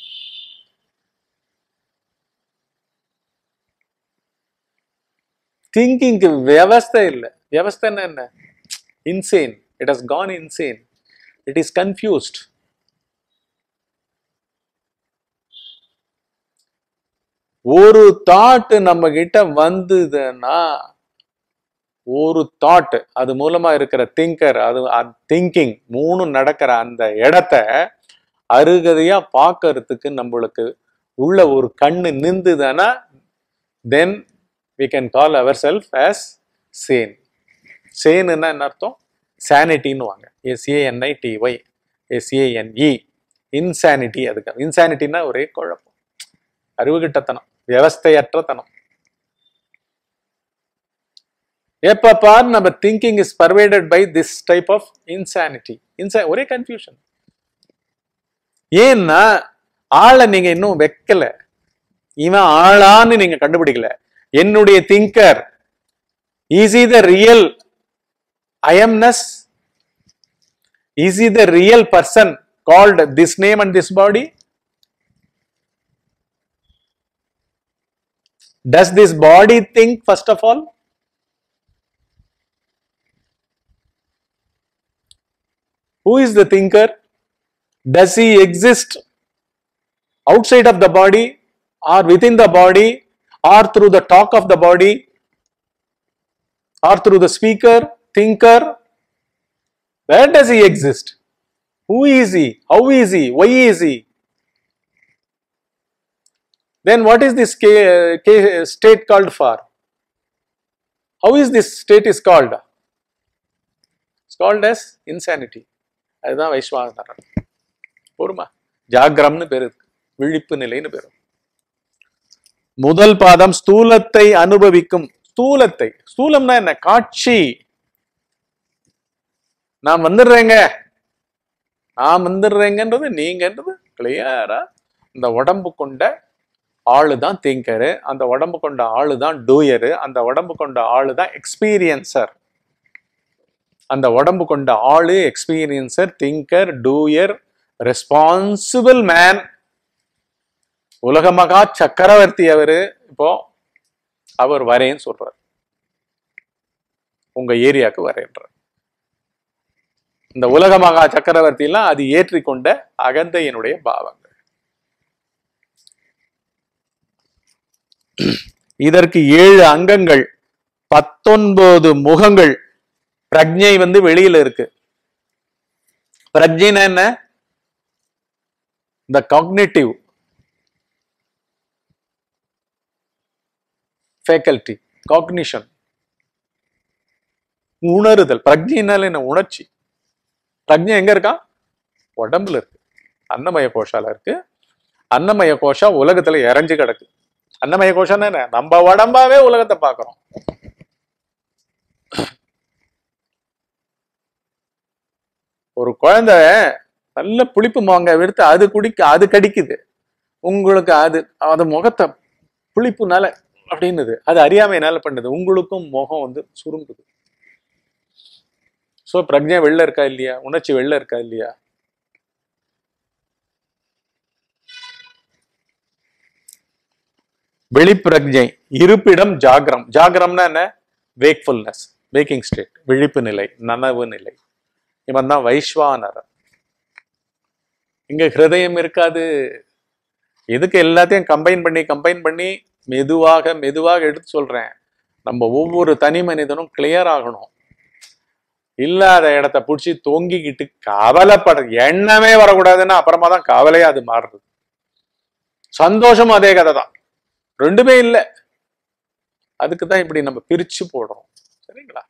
Speaker 1: திங்கிங்க்கு வியவஸ்தை இல்லை வியவஸ்தைன்னா என்ன insane it has gone insane it is confused ஒரு தாட் நம்ம கிட்ட வந்ததுன்னா ஒரு தாட் அது மூலமா இருக்கிற திங்கர் அது திங்கிங் மூணு நடக்கிற அந்த இடத்த அருகதையா பார்க்கறதுக்கு நம்மளுக்கு உள்ள ஒரு கண்ணு நின்றுதானா then we can call our self as sane சேனுன்னா என்ன அர்த்தம் சானிட்டின்னு வாங்க எஸ்ஏஎன்ஐ டிஒய் எஸ்ஏஎன்இ இன்சானிட்டி அதுக்கு இன்சானிட்டின்னா ஒரே குழப்பம் அறிவுகிட்டத்தனம் வியவஸ்தையற்ற தனம் எப்ப பார் நம்ம thinking is perverted by this type of insanity இன்சா ஒரே கன்ஃபியூஷன் ஏன்னா ஆளை நீங்க இன்னும் வைக்கல இவன் ஆளான்னு நீங்க கண்டுபிடிக்கல என்னுடைய திங்கர் இஸ் இ த ரியல் ஐஎம்னஸ் இஸ் இ the real person called this name and this body Does this body think first of all? Who is the thinker? Does he exist outside of the body or within the body or through the talk of the body or through the speaker, thinker? Where does he exist? Who is he? How is he? Why is he? then what is this ca- ca- state called for? How is this state is called? It's called as insanity. அதுதான் வைஸ்வானரன் போருமா ஜாகிரம்னு பேரு இருக்கு. விழிப்பு நிலைன்னு பேரு முதல் பாதம் ஸ்தூலத்தை அனுபவிக்கும் ஸ்தூலத்தை ஸ்தூலம்னா என்ன காட்சி நான் வந்துடுறேங்க நான் வந்துடுறேங்கன்றது நீங்கன்றது கிளியரா இந்த உடம்பு கொண்ட ஆளு தான் திங்கரு அந்த உடம்பு கொண்ட ஆளு தான் டூயரு அந்த உடம்பு கொண்ட ஆளு தான் எக்ஸ்பீரியன்சர் அந்த உடம்பு கொண்ட ஆளு experiencer thinker doer responsible man உலக மகா சக்கரவர்த்தி அவரு இப்போ அவர் வரேன்னு சொல்றார் உங்க ஏரியாவுக்கு வரேன்றார் இந்த உலக மகா சக்கரவர்த்தி எல்லாம் அது ஏற்றிக்கொண்ட அகந்தையினுடைய பாவங்கள் இதற்கு ஏழு அங்கங்கள் பத்தொன்பது முகங்கள் பிரஜை வந்து வெளியில இருக்கு பிரஜைனா என்ன இந்த காக்னேட்டிவ் ஃபேக்கல்டி காக்னிஷன் உணருதல் பிரஜைனால என்ன உணர்ச்சி பிரஜை எங்க இருக்கா உடம்புல இருக்கு அன்னமய கோஷால இருக்கு அன்னமய கோஷா உலகத்துல இறஞ்சு கிடக்கு அன்னமய கோஷம் என்ன நம்ம உடம்பாவே உலகத்தை பார்க்கிறோம் ஒரு குழந்தை நல்ல புளிப்பு மாங்காய் எடுத்து அது குடிக்க அது கடிக்குது உங்களுக்கு அது அது முகத்தை புளிப்புனால அப்படின்னுது அது அறியாமைனால பண்ணுது உங்களுக்கும் முகம் வந்து சுருங்குது சோ பிரக்ஞா வெளில இருக்கா இல்லையா உணர்ச்சி வெளில இருக்கா இல்லையா வெளிப்பிரஜை இருப்பிடம் ஜாகிரம் ஜாகிரம்னா என்ன வேக்ஃபுல்னஸ் வேக்கிங் ஸ்டேட் விழிப்பு நிலை நனவு நிலை இவன் தான் வைஸ்வானர் இங்க ஹிருதயம் இருக்காது எதுக்கு எல்லாத்தையும் கம்பைன் பண்ணி கம்பைன் பண்ணி மெதுவாக மெதுவாக எடுத்து சொல்றேன் நம்ம ஒவ்வொரு தனி மனிதனும் கிளியர் ஆகணும் இல்லாத இடத்த பிடிச்சி தொங்கிக்கிட்டு கவலைப்பட எண்ணமே வரக்கூடாதுன்னா அப்புறமா தான் கவலையா அது மாறுறது சந்தோஷம் அதே கதை தான் ரெண்டுமே இல்லை அதுக்கு தான் இப்படி நம்ம பிரிச்சு போடுறோம் சரிங்களா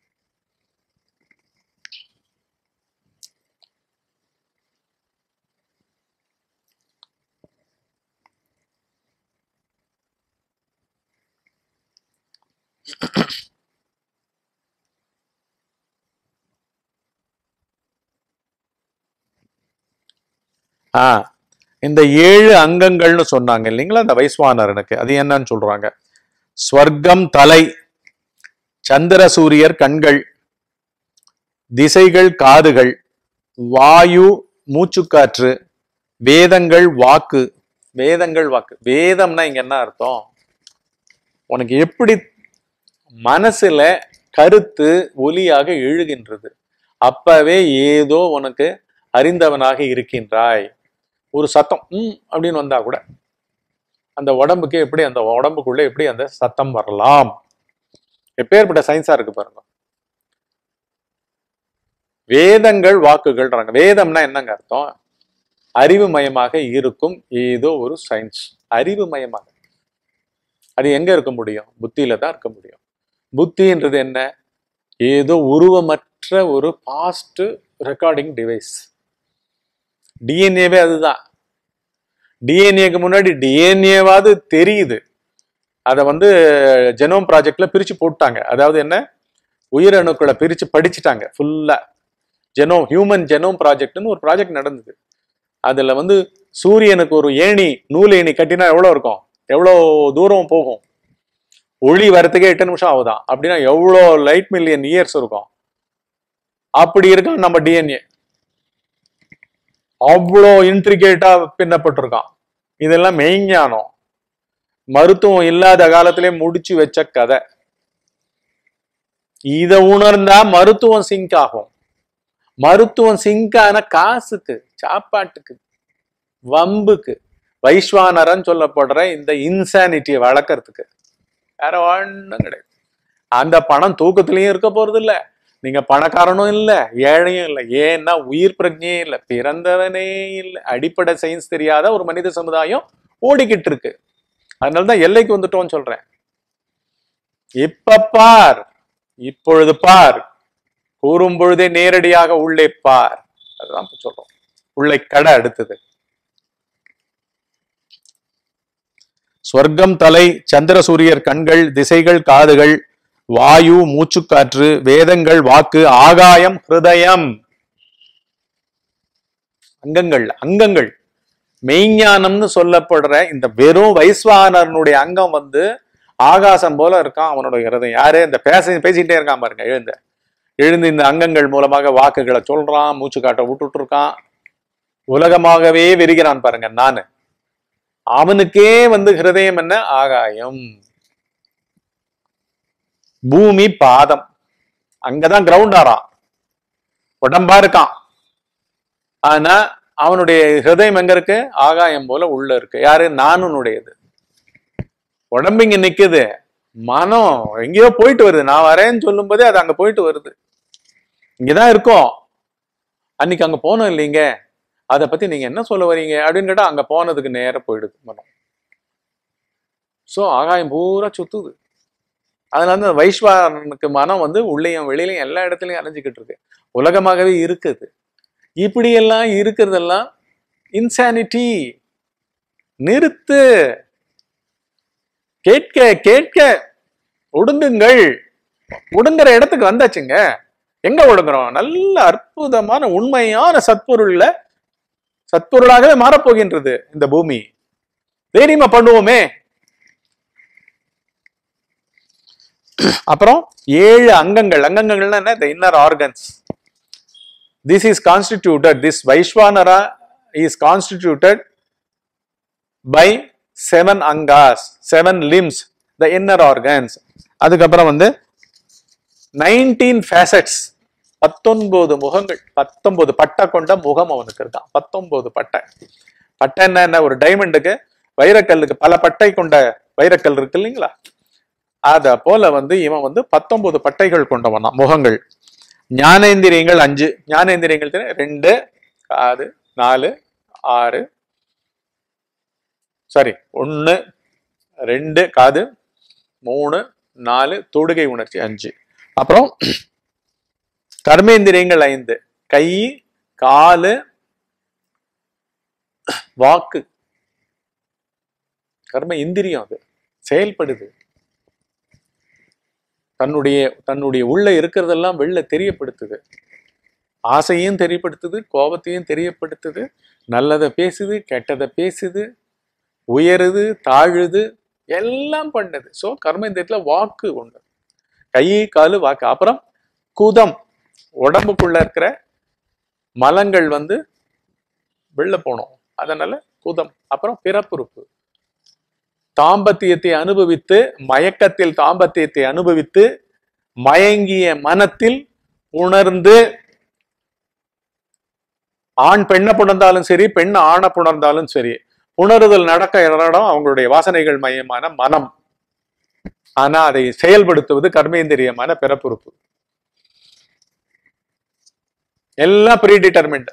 Speaker 1: ஆ இந்த ஏழு அங்கங்கள்னு சொன்னாங்க இல்லைங்களா அந்த வைஸ்வானரனுக்கு அது என்னன்னு சொல்றாங்க ஸ்வர்க்கம் தலை சந்திர சூரியர் கண்கள் திசைகள் காதுகள் வாயு மூச்சுக்காற்று வேதங்கள் வாக்கு வேதங்கள் வாக்கு வேதம்னா இங்க என்ன அர்த்தம் உனக்கு எப்படி மனசுல கருத்து ஒலியாக எழுகின்றது அப்பவே ஏதோ உனக்கு அறிந்தவனாக இருக்கின்றாய் ஒரு சத்தம் ம் அப்படின்னு வந்தா கூட அந்த உடம்புக்கு எப்படி அந்த உடம்புக்குள்ள எப்படி அந்த சத்தம் வரலாம் எப்பேற்பட்ட சயின்ஸா இருக்கு பாருங்க வேதங்கள் வாக்குகள்ன்றாங்க வேதம்னா என்னங்க அர்த்தம் அறிவுமயமாக இருக்கும் ஏதோ ஒரு சயின்ஸ் அறிவுமயமாக அது எங்க இருக்க முடியும் புத்தியில தான் இருக்க முடியும் புத்தின்றது என்ன ஏதோ உருவமற்ற ஒரு பாஸ்ட் ரெக்கார்டிங் டிவைஸ் டிஎன்ஏவே அதுதான் டிஎன்ஏக்கு முன்னாடி டிஎன்ஏவாவது தெரியுது அதை வந்து ஜெனோம் ப்ராஜெக்ட்ல பிரிச்சு போட்டாங்க அதாவது என்ன உயிரணுக்களை பிரிச்சு படிச்சுட்டாங்க ஃபுல்லா ஜெனோம் ஹியூமன் ஜெனோம் ப்ராஜெக்ட்னு ஒரு ப்ராஜெக்ட் நடந்தது அதுல வந்து சூரியனுக்கு ஒரு ஏணி நூல் ஏணி கட்டினா எவ்வளவு இருக்கும் எவ்வளோ தூரம் போகும் ஒளி வரத்துக்கே எட்டு நிமிஷம் ஆகுதான் அப்படின்னா எவ்வளோ லைட் மில்லியன் இயர்ஸ் இருக்கும் அப்படி இருக்கான் நம்ம டிஎன்ஏ அவ்வளோ இன்ட்ரிகேட்டா பின்னப்பட்டிருக்கான் இதெல்லாம் மெய்ஞானம் மருத்துவம் இல்லாத காலத்திலே முடிச்சு வச்ச கதை இத உணர்ந்தா மருத்துவம் சிங்க் ஆகும் மருத்துவம் சிங்க் ஆன காசுக்கு சாப்பாட்டுக்கு வம்புக்கு வைஸ்வானரன் சொல்லப்படுற இந்த இன்சானிட்டியை வளர்க்கறதுக்கு வேற ஒண்ணும் கிடையாது அந்த பணம் தூக்கத்திலையும் இருக்க போறது இல்ல நீங்க பணக்காரனும் இல்ல ஏழையும் இல்ல ஏன்னா உயிர் பிரஜையே இல்ல பிறந்தவனே இல்ல அடிப்படை சயின்ஸ் தெரியாத ஒரு மனித சமுதாயம் ஓடிக்கிட்டு இருக்கு அதனாலதான் எல்லைக்கு வந்துட்டோம்னு சொல்றேன் இப்ப பார் இப்பொழுது பார் கூறும் பொழுதே நேரடியாக உள்ளே பார் அதுதான் இப்ப சொல்றோம் உள்ளே கடை அடுத்தது சொர்க்கம் தலை சந்திர சூரியர் கண்கள் திசைகள் காதுகள் வாயு மூச்சுக்காற்று வேதங்கள் வாக்கு ஆகாயம் ஹிருதயம் அங்கங்கள் அங்கங்கள் மெய்ஞானம்னு சொல்லப்படுற இந்த வெறும் வைஸ்வானரனுடைய அங்கம் வந்து ஆகாசம் போல இருக்கான் அவனோட ஹிருதயம் யாரு இந்த பேச பேசிக்கிட்டே இருக்கான் பாருங்க எழுந்து எழுந்து இந்த அங்கங்கள் மூலமாக வாக்குகளை சொல்றான் மூச்சு காட்ட விட்டுட்டு இருக்கான் உலகமாகவே வெறுகிறான் பாருங்க நானு அவனுக்கே வந்து ஹிருதயம் என்ன ஆகாயம் பூமி பாதம் அங்கதான் கிரவுண்ட் ஆறான் உடம்பா இருக்கான் ஆனா அவனுடைய ஹிருதயம் எங்க இருக்கு ஆகாயம் போல உள்ள இருக்கு யாரு நானுனுடையது உடம்பு இங்க நிக்குது மனம் எங்கேயோ போயிட்டு வருது நான் வரேன்னு சொல்லும் போதே அது அங்க போயிட்டு வருது இங்கதான் இருக்கோம் அன்னைக்கு அங்க போனோம் இல்லைங்க அதை பத்தி நீங்க என்ன சொல்ல வரீங்க அப்படின்னு கேட்டா அங்க போனதுக்கு நேரா போயிடுது மனம் சோ ஆகாயம் பூரா சுத்துது அதனால வந்து வைஸ்வாரனுக்கு மனம் வந்து உள்ளேயும் வெளியிலையும் எல்லா இடத்துலயும் அலைஞ்சுக்கிட்டு இருக்கு உலகமாகவே இருக்குது இப்படியெல்லாம் இருக்கிறதெல்லாம் இன்சானிட்டி நிறுத்து கேட்க கேட்க ஒடுங்குங்கள் ஒடுங்குற இடத்துக்கு வந்தாச்சுங்க எங்க ஒடுங்குறோம் நல்ல அற்புதமான உண்மையான சத்பொருள்ல சத்பொருளாகவே மாறப்போகின்றது இந்த பூமி தைரியமா பண்ணுவோமே அப்புறம் ஏழு அங்கங்கள் அங்கங்கள்னா என்ன the inner organs this is constituted this vaishvanara is constituted by seven angas seven limbs the inner organs அதுக்கப்புறம் வந்து நைன்டீன் ஃபேசட்ஸ் பத்தொன்பது முகங்கள் பத்தொன்பது பட்டை கொண்ட முகம் அவனுக்கு இருக்கான் பத்தொன்பது பட்டை பட்டை என்ன என்ன ஒரு டைமண்டுக்கு வைரக்கல்லுக்கு பல பட்டை கொண்ட வைரக்கல் இருக்கு இல்லைங்களா அத போல வந்து இவன் வந்து பத்தொன்பது பட்டைகள் கொண்டவனா முகங்கள் ஞானேந்திரியங்கள் அஞ்சு ஞானேந்திரியங்கள் தெரியும்? ரெண்டு காது நாலு ஆறு சாரி ஒன்னு ரெண்டு காது மூணு நாலு தொடுகை உணர்ச்சி அஞ்சு அப்புறம் கர்மேந்திரியங்கள் ஐந்து கை காலு வாக்கு கர்ம இந்திரியம் அது செயல்படுது தன்னுடைய தன்னுடைய உள்ள இருக்கிறதெல்லாம் வெளில தெரியப்படுத்துது ஆசையும் தெரியப்படுத்துது கோபத்தையும் தெரியப்படுத்துது நல்லதை பேசுது கெட்டதை பேசுது உயருது தாழுது எல்லாம் பண்ணுது ஸோ கர்மேந்திரியத்துல வாக்கு உண்டு கை காலு வாக்கு அப்புறம் குதம் உடம்புக்குள்ள இருக்கிற மலங்கள் வந்து வெளில போனோம் அதனால குதம் அப்புறம் பிறப்புறுப்பு தாம்பத்தியத்தை அனுபவித்து மயக்கத்தில் தாம்பத்தியத்தை அனுபவித்து மயங்கிய மனத்தில் உணர்ந்து ஆண் பெண்ணை புணர்ந்தாலும் சரி பெண் ஆணை புணர்ந்தாலும் சரி உணருதல் நடக்க இடம் அவங்களுடைய வாசனைகள் மையமான மனம் ஆனா அதை செயல்படுத்துவது கர்மேந்திரியமான பிறப்புறுப்பு எல்லாம் ப்ரீ டிட்டர்மெண்ட்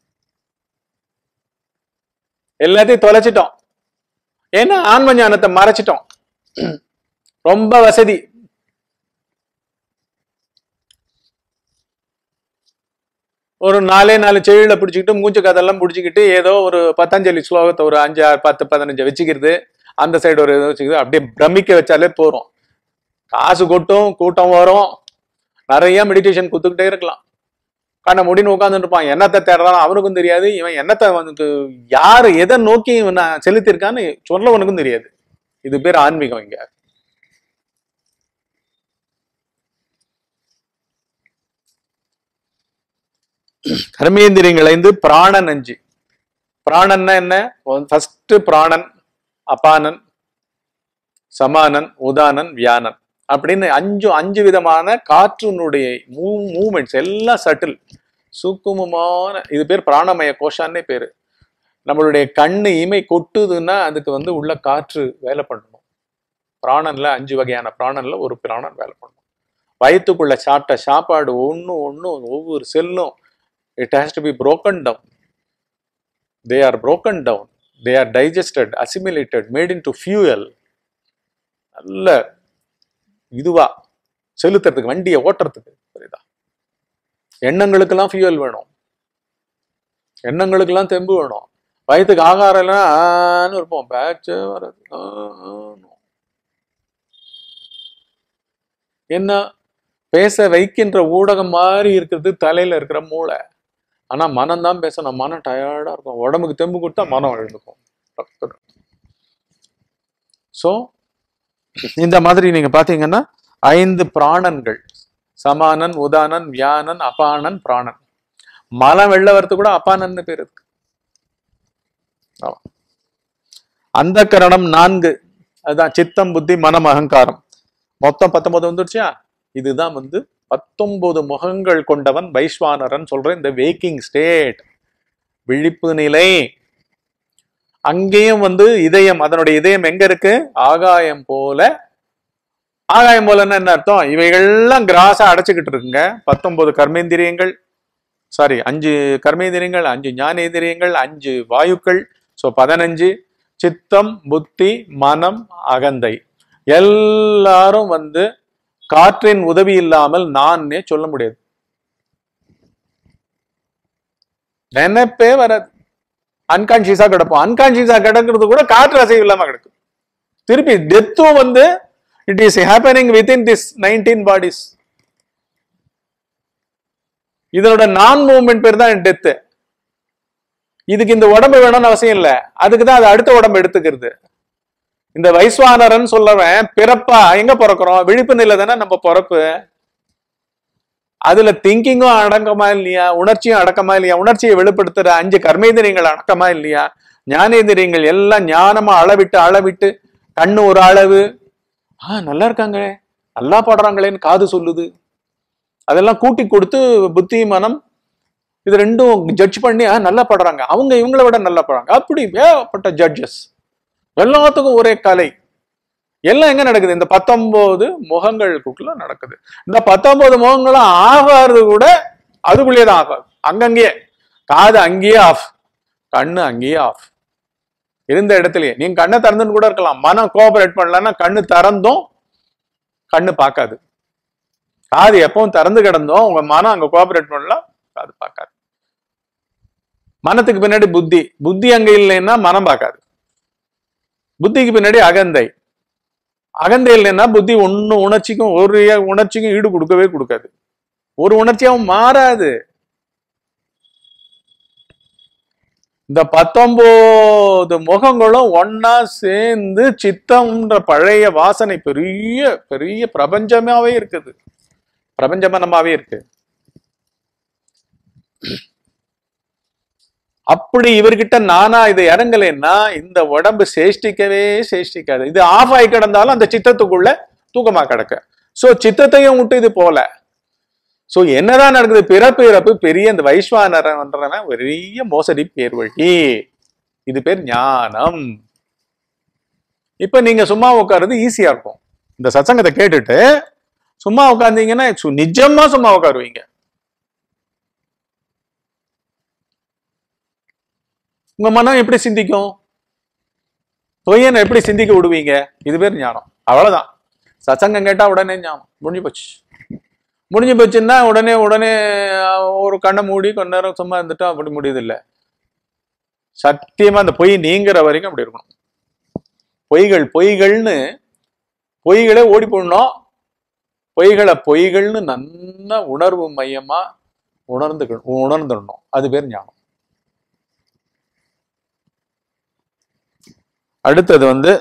Speaker 1: எல்லாத்தையும் தொலைச்சிட்டோம் ஏன்னா ஆன்ம ஞானத்தை மறைச்சிட்டோம் ரொம்ப வசதி ஒரு நாலே நாலு செவியில பிடிச்சிக்கிட்டு மூச்சு கதெல்லாம் பிடிச்சிக்கிட்டு ஏதோ ஒரு பத்தஞ்சலி ஸ்லோகத்தை ஒரு அஞ்சு ஆறு பத்து பதினஞ்சு வச்சுக்கிறது அந்த சைடு ஒரு இது வச்சுக்கிறது அப்படியே பிரமிக்க வச்சாலே போறோம் காசு கொட்டும் கூட்டம் வரும் நிறைய மெடிடேஷன் கொடுத்துக்கிட்டே இருக்கலாம் கண்ணை முடின்னு உட்காந்துட்டு இருப்பான் என்னத்தை தேடுறான் அவனுக்கும் தெரியாது இவன் என்னத்தை அவனுக்கு யாரு எதை நோக்கி இவனை செலுத்திருக்கான்னு சொல்லவனுக்கும் தெரியாது இது பேர் ஆன்மீகம் இங்க கர்மேந்திரியங்கள் ஐந்து பிராணன் அஞ்சு பிராணன்னா என்ன ஃபர்ஸ்ட் பிராணன் அபானன் சமானன் உதானன் வியானன் அப்படின்னு அஞ்சு அஞ்சு விதமான காற்றினுடைய மூ மூமெண்ட்ஸ் எல்லாம் சட்டில் சூக்குமமான இது பேர் பிராணமய கோஷான்னே பேரு நம்மளுடைய கண்ணு இமை கொட்டுதுன்னா அதுக்கு வந்து உள்ள காற்று வேலை பண்ணணும் பிராணன்ல அஞ்சு வகையான பிராணன்ல ஒரு பிராணன் வேலை பண்ணணும் வயிற்றுக்குள்ள சாப்பிட்ட சாப்பாடு ஒன்று ஒன்று ஒவ்வொரு செல்லும் it has to be broken down they are broken down they are digested assimilated made into fuel நல்ல இதுவா செலுத்துறதுக்கு வண்டியை ஓட்டுறதுக்கு புரியுதா எண்ணங்களுக்கெல்லாம் ஃபியூயல் வேணும் எண்ணங்களுக்கெல்லாம் தெம்பு வேணும் வயிற்றுக்கு ஆகாரம் இல்லைன்னா ஆன்னு இருப்போம் பேச்சு வர்றது ஆ, ஆன்னு. என்ன பேச வைக்கின்ற ஊடகம் மாதிரி இருக்கிறது தலையில இருக்கிற மூளை ஆனா மனம் தான் பேசணும் மனம் டயர்டா இருக்கும் உடம்புக்கு தெம்பு கொடுத்தா மனம் எழுந்துக்கும் ஸோ இந்த மாதிரி நீங்க பாத்தீங்கன்னா ஐந்து பிராணன்கள் சமானன் உதானன் வியானன் அபானன் பிராணன் மலம் வெள்ள வரது கூட அபானன்னு பேர் இருக்கு ஆமா. அந்த கரணம் நான்கு அதுதான் சித்தம் புத்தி மனம் அகங்காரம் மொத்தம் பத்தொன்பது வந்துருச்சா இதுதான் வந்து பத்தொன்பது முகங்கள் கொண்டவன் வைஸ்வானரன் சொல்ற இந்த வேக்கிங் ஸ்டேட் விழிப்பு நிலை அங்கேயும் வந்து இதயம் அதனுடைய இதயம் எங்க இருக்கு ஆகாயம் போல ஆகாயம் போலன்னா என்ன அர்த்தம் இவைகள்லாம் கிராஸா அடைச்சுக்கிட்டு இருக்குங்க பத்தொன்பது கர்மேந்திரியங்கள் சாரி அஞ்சு கர்மேந்திரியங்கள் அஞ்சு ஞானேந்திரியங்கள் அஞ்சு வாயுக்கள் ஸோ பதினஞ்சு சித்தம் புத்தி மனம் அகந்தை எல்லாரும் வந்து காற்றின் உதவி இல்லாமல் நானே சொல்ல முடியாது நினைப்பே வராது அன்கான்சியஸா கிடப்போம் அன்கான்சியஸா கிடக்கிறது கூட காற்று அசைவு இல்லாம கிடக்கும் திருப்பி டெத்தும் வந்து it is happening within this nineteen bodies இதனோட நான் மூவ்மெண்ட் பேர் தான் டெத்து இதுக்கு இந்த உடம்பு வேணும்னு அவசியம் இல்லை அதுக்கு தான் அது அடுத்த உடம்பு எடுத்துக்கிறது இந்த வைஸ்வானரன் சொல்லவன் பிறப்பா எங்க பிறக்கிறோம் விழிப்பு நிலை தானே நம்ம பிறப்பு அதுல திங்கிங்கும் அடக்கமா இல்லையா உணர்ச்சியும் அடக்கமா இல்லையா உணர்ச்சியை வெளிப்படுத்துற அஞ்சு கர்மேந்திரியங்கள் அடக்கமா இல்லையா ஞானேந்திரியங்கள் எல்லாம் ஞானமா அளவிட்டு அளவிட்டு கண்ணு ஒரு அளவு ஆ நல்லா இருக்காங்களே நல்லா பாடுறாங்களேன்னு காது சொல்லுது அதெல்லாம் கூட்டி கொடுத்து புத்தி மனம் இது ரெண்டும் ஜட்ஜ் பண்ணி ஆ, நல்லா பாடுறாங்க அவங்க இவங்கள விட நல்லா பாடுறாங்க அப்படி ஏகப்பட்ட ஜட்ஜஸ் எல்லாத்துக்கும் ஒரே கலை எல்லாம் எங்க நடக்குது இந்த பத்தொன்பது முகங்களுக்குள்ள நடக்குது இந்த பத்தொன்பது முகங்களும் ஆகாது கூட அதுக்குள்ளேயே தான் ஆகாது அங்கங்கேயே காது அங்கேயே ஆஃப் கண்ணு அங்கேயே ஆஃப் இருந்த இடத்துலயே நீங்க கண்ணை திறந்துன்னு கூட இருக்கலாம் மனம் கோஆபரேட் பண்ணலன்னா கண்ணு திறந்தும் கண்ணு பார்க்காது காது எப்பவும் திறந்து கிடந்தோம் உங்க மனம் அங்க கோஆபரேட் பண்ணலாம் காது பார்க்காது மனத்துக்கு பின்னாடி புத்தி புத்தி அங்க இல்லைன்னா மனம் பார்க்காது புத்திக்கு பின்னாடி அகந்தை அகந்தை இல்லைன்னா புத்தி ஒன்னும் உணர்ச்சிக்கும் ஒரு உணர்ச்சிக்கும் ஈடு கொடுக்கவே கொடுக்காது ஒரு உணர்ச்சியாவும் மாறாது இந்த பத்தொன்பது முகங்களும் ஒன்னா சேர்ந்து சித்தம்ன்ற பழைய வாசனை பெரிய பெரிய பிரபஞ்சமாவே இருக்குது பிரபஞ்சமனமாவே இருக்கு அப்படி இவர்கிட்ட நானா இது இறங்கலைன்னா இந்த உடம்பு சேஷ்டிக்கவே சேஷ்டிக்காது இது ஆஃப் ஆகி கிடந்தாலும் அந்த சித்தத்துக்குள்ள தூக்கமா கிடக்க சோ சித்தத்தையும் விட்டு இது போல சோ என்னதான் நடக்குது பிறப்பு இறப்பு பெரிய இந்த வைஸ்வானரன்றவன் பெரிய மோசடி பேர் வழி இது பேர் ஞானம் இப்ப நீங்க சும்மா உட்காருறது ஈஸியா இருக்கும் இந்த சத்சங்கத்தை கேட்டுட்டு சும்மா உட்காந்தீங்கன்னா சு- நிஜமா சும்மா உட்காருவீங்க உங்க மனம் எப்படி சிந்திக்கும் பொய்யனை எப்படி சிந்திக்க விடுவீங்க இது பேர் ஞானம் அவ்வளவுதான் சத்சங்கம் கேட்டா உடனே ஞானம் முடிஞ்சு போச்சு முடிஞ்சு போச்சுன்னா உடனே உடனே அஹ், ஒரு கண்ணை மூடி கொஞ்ச நேரம் சும்மா இருந்துட்டா அப்படி முடியுது இல்ல சத்தியமா அந்த பொய் நீங்கிற வரைக்கும் அப்படி இருக்கணும் பொய்கள் பொய்கள்னு பொய்களே ஓடி போடணும் பொய்களை பொய்கள்னு நல்ல உணர்வு மையமா உணர்ந்து உணர்ந்துடணும் அது பேர் ஞானம் அடுத்தது வந்து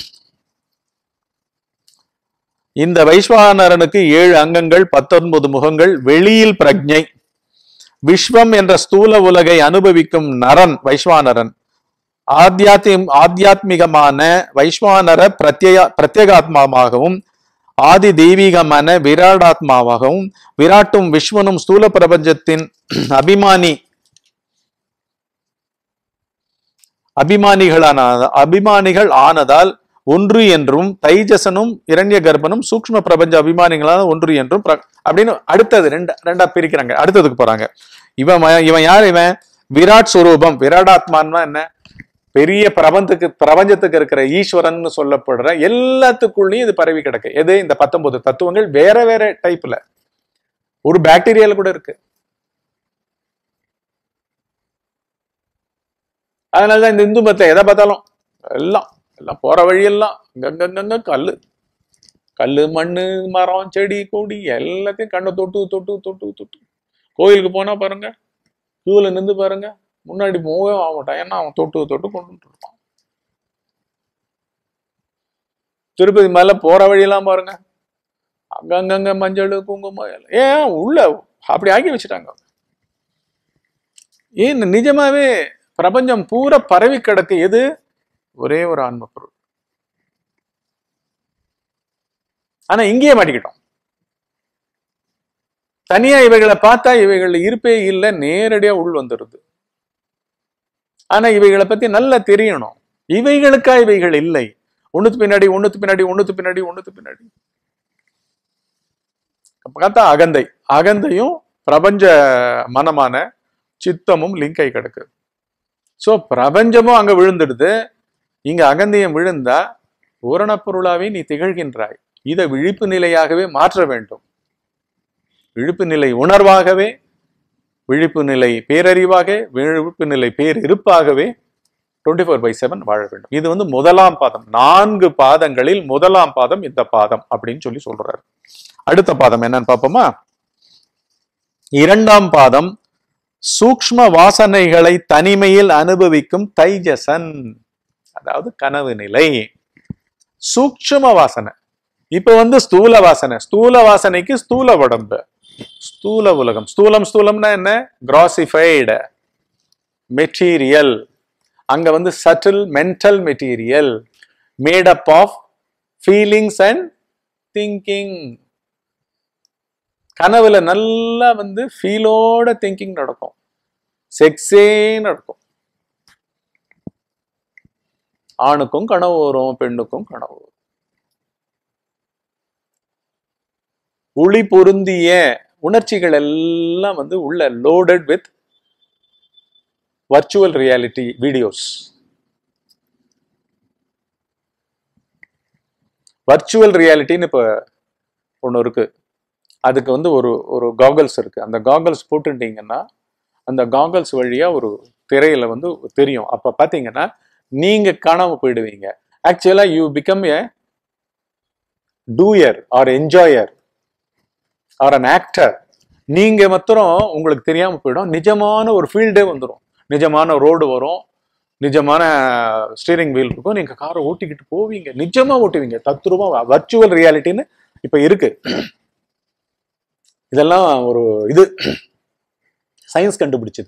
Speaker 1: இந்த வைஸ்வானரனுக்கு ஏழு அங்கங்கள் பத்தொன்பது முகங்கள் வெளியில் பிரஜை விஸ்வம் என்ற ஸ்தூல உலகை அனுபவிக்கும் நரன் வைஸ்வானரன் ஆத்தியாத்தி ஆத்தியாத்மிகமான வைஸ்வானர பிரத்ய பிரத்யேகாத்மாவாகவும் ஆதி தெய்வீகமான விராடாத்மாவாகவும் விராட்டும் விஸ்வனும் ஸ்தூல பிரபஞ்சத்தின் அபிமானி அபிமானிகளான அபிமானிகள் ஆனதால் ஒன்று என்றும் தைஜசனும் இரண்ய கர்ப்பனும் சூக்ஷ்ம பிரபஞ்ச அபிமானிகளான ஒன்று என்றும் பிர- அப்படின்னு அடுத்தது ரெண்டு ரெண்டா பிரிக்கிறாங்க அடுத்ததுக்கு போறாங்க இவன் ம- இவன் யார் இவன் விராட் ஸ்வரூபம் விராடாத்மான்னா என்ன பெரிய பிரபஞ்சத்துக்கு பிரபஞ்சத்துக்கு இருக்கிற ஈஸ்வரன் சொல்லப்படுற எல்லாத்துக்குள்ளேயும் இது பரவி கிடக்கு எது இந்த பத்தொன்பது தத்துவங்கள் வேற வேற டைப்ல ஒரு பாக்டீரியால கூட இருக்கு அதனாலதான் இந்த இந்து மதத்தை எதை பார்த்தாலும் எல்லாம் எல்லாம் போற வழியெல்லாம் அங்கங்கங்க கல்லு கல்லு மண்ணு மரம் செடி கொடி எல்லாத்தையும் கண்ணை தொட்டு தொட்டு தொட்டு தொட்டு கோயிலுக்கு போனா பாருங்க கியூல நின்று பாருங்க முன்னாடி போகவே ஆக மாட்டான் ஏன்னா அவன் தொட்டு தொட்டு கொண்டு இருப்பான் திருப்பதி மேல போற வழியெல்லாம் பாருங்க அங்கங்கங்க மஞ்சள் குங்குமம் எல்லாம். ஏன் உள்ள அப்படி ஆக்கி வச்சுட்டாங்க ஏன் நிஜமாவே பிரபஞ்சம் பூரா பரவி கிடக்கு எது ஒரே ஒரு ஆன்ம பொருள் ஆனா இங்கேயே மாட்டிக்கிட்டோம் தனியா இவைகளை பார்த்தா இவைகள் இருப்பே இல்லை நேரடியா உள் வந்துடுது ஆனா இவைகளை பத்தி நல்லா தெரியணும் இவைகளுக்கா இவைகள் இல்லை ஒண்ணுத்து பின்னாடி ஒண்ணுத்து பின்னாடி ஒண்ணுத்து பின்னாடி ஒண்ணுத்து பின்னாடி பார்த்தா அகந்தை அகந்தையும் பிரபஞ்ச மனமான சித்தமும் லிங்க் ஆகி கிடக்கு சோ பிரபஞ்சமும் அங்க விழுந்துடுது இங்க அகந்தையம் விழுந்தா பூரணப்பொருளாவே நீ திகழ்கின்றாய் இதை விழிப்பு நிலையாகவே மாற்ற வேண்டும் விழிப்பு நிலை உணர்வாகவே விழிப்பு நிலை பேரறிவாக விழிப்பு நிலை பேரிருப்பாகவே டுவெண்ட்டி ஃபோர் பை செவன் வாழ வேண்டும் இது வந்து முதலாம் பாதம் நான்கு பாதங்களில் முதலாம் பாதம் இந்த பாதம் அப்படின்னு சொல்லி சொல்றாரு அடுத்த பாதம் என்னன்னு பார்ப்போமா இரண்டாம் பாதம் சூக்ஷ்ம வாசனைகளை தனிமையில் அனுபவிக்கும் தைஜசன் அதாவது கனவு நிலை சூக்ஷ்ம வாசனை இப்ப வந்து ஸ்தூல வாசனை ஸ்தூல வாசனைக்கு ஸ்தூல உடம்பு ஸ்தூல உலகம் ஸ்தூலம் ஸ்தூலம்னா என்ன கிராசிஃபைடு மெட்டீரியல் அங்க வந்து subtle mental material made up of feelings and thinking கனவுல நல்லா வந்து ஃபீலோட திங்கிங் நடக்கும் செக்ஸே நடக்கும் ஆணுக்கும் கனவு வரும் பெண்ணுக்கும் கனவு வரும் ஒளி பொருந்திய உணர்ச்சிகள் எல்லாம் வந்து உள்ள loaded with virtual reality videos virtual ரியாலிட்டின்னு இப்போ ஒன்று இருக்கு அதுக்கு வந்து ஒரு ஒரு காகல்ஸ் இருக்கு அந்த காகல்ஸ் போட்டுட்டீங்கன்னா அந்த காகல்ஸ் வழியா ஒரு திரையில வந்து தெரியும் அப்ப பாத்தீங்கன்னா நீங்க காணாம போயிடுவீங்க ஆக்சுவலா you become a doer or enjoyer or an actor நீங்க மாத்திரம் உங்களுக்கு தெரியாம போயிடும் நிஜமான ஒரு ஃபீல்டே வந்துடும் நிஜமான ரோடு வரும் நிஜமான ஸ்டீரிங் வீல் இருக்கும் நீங்க காரை ஓட்டிக்கிட்டு போவீங்க நிஜமா ஓட்டுவீங்க தத்துருவமா வர்ச்சுவல் ரியாலிட்டின்னு இப்ப இருக்கு இதெல்லாம் ஒரு இது சயின்ஸ் கண்டுபிடிச்சது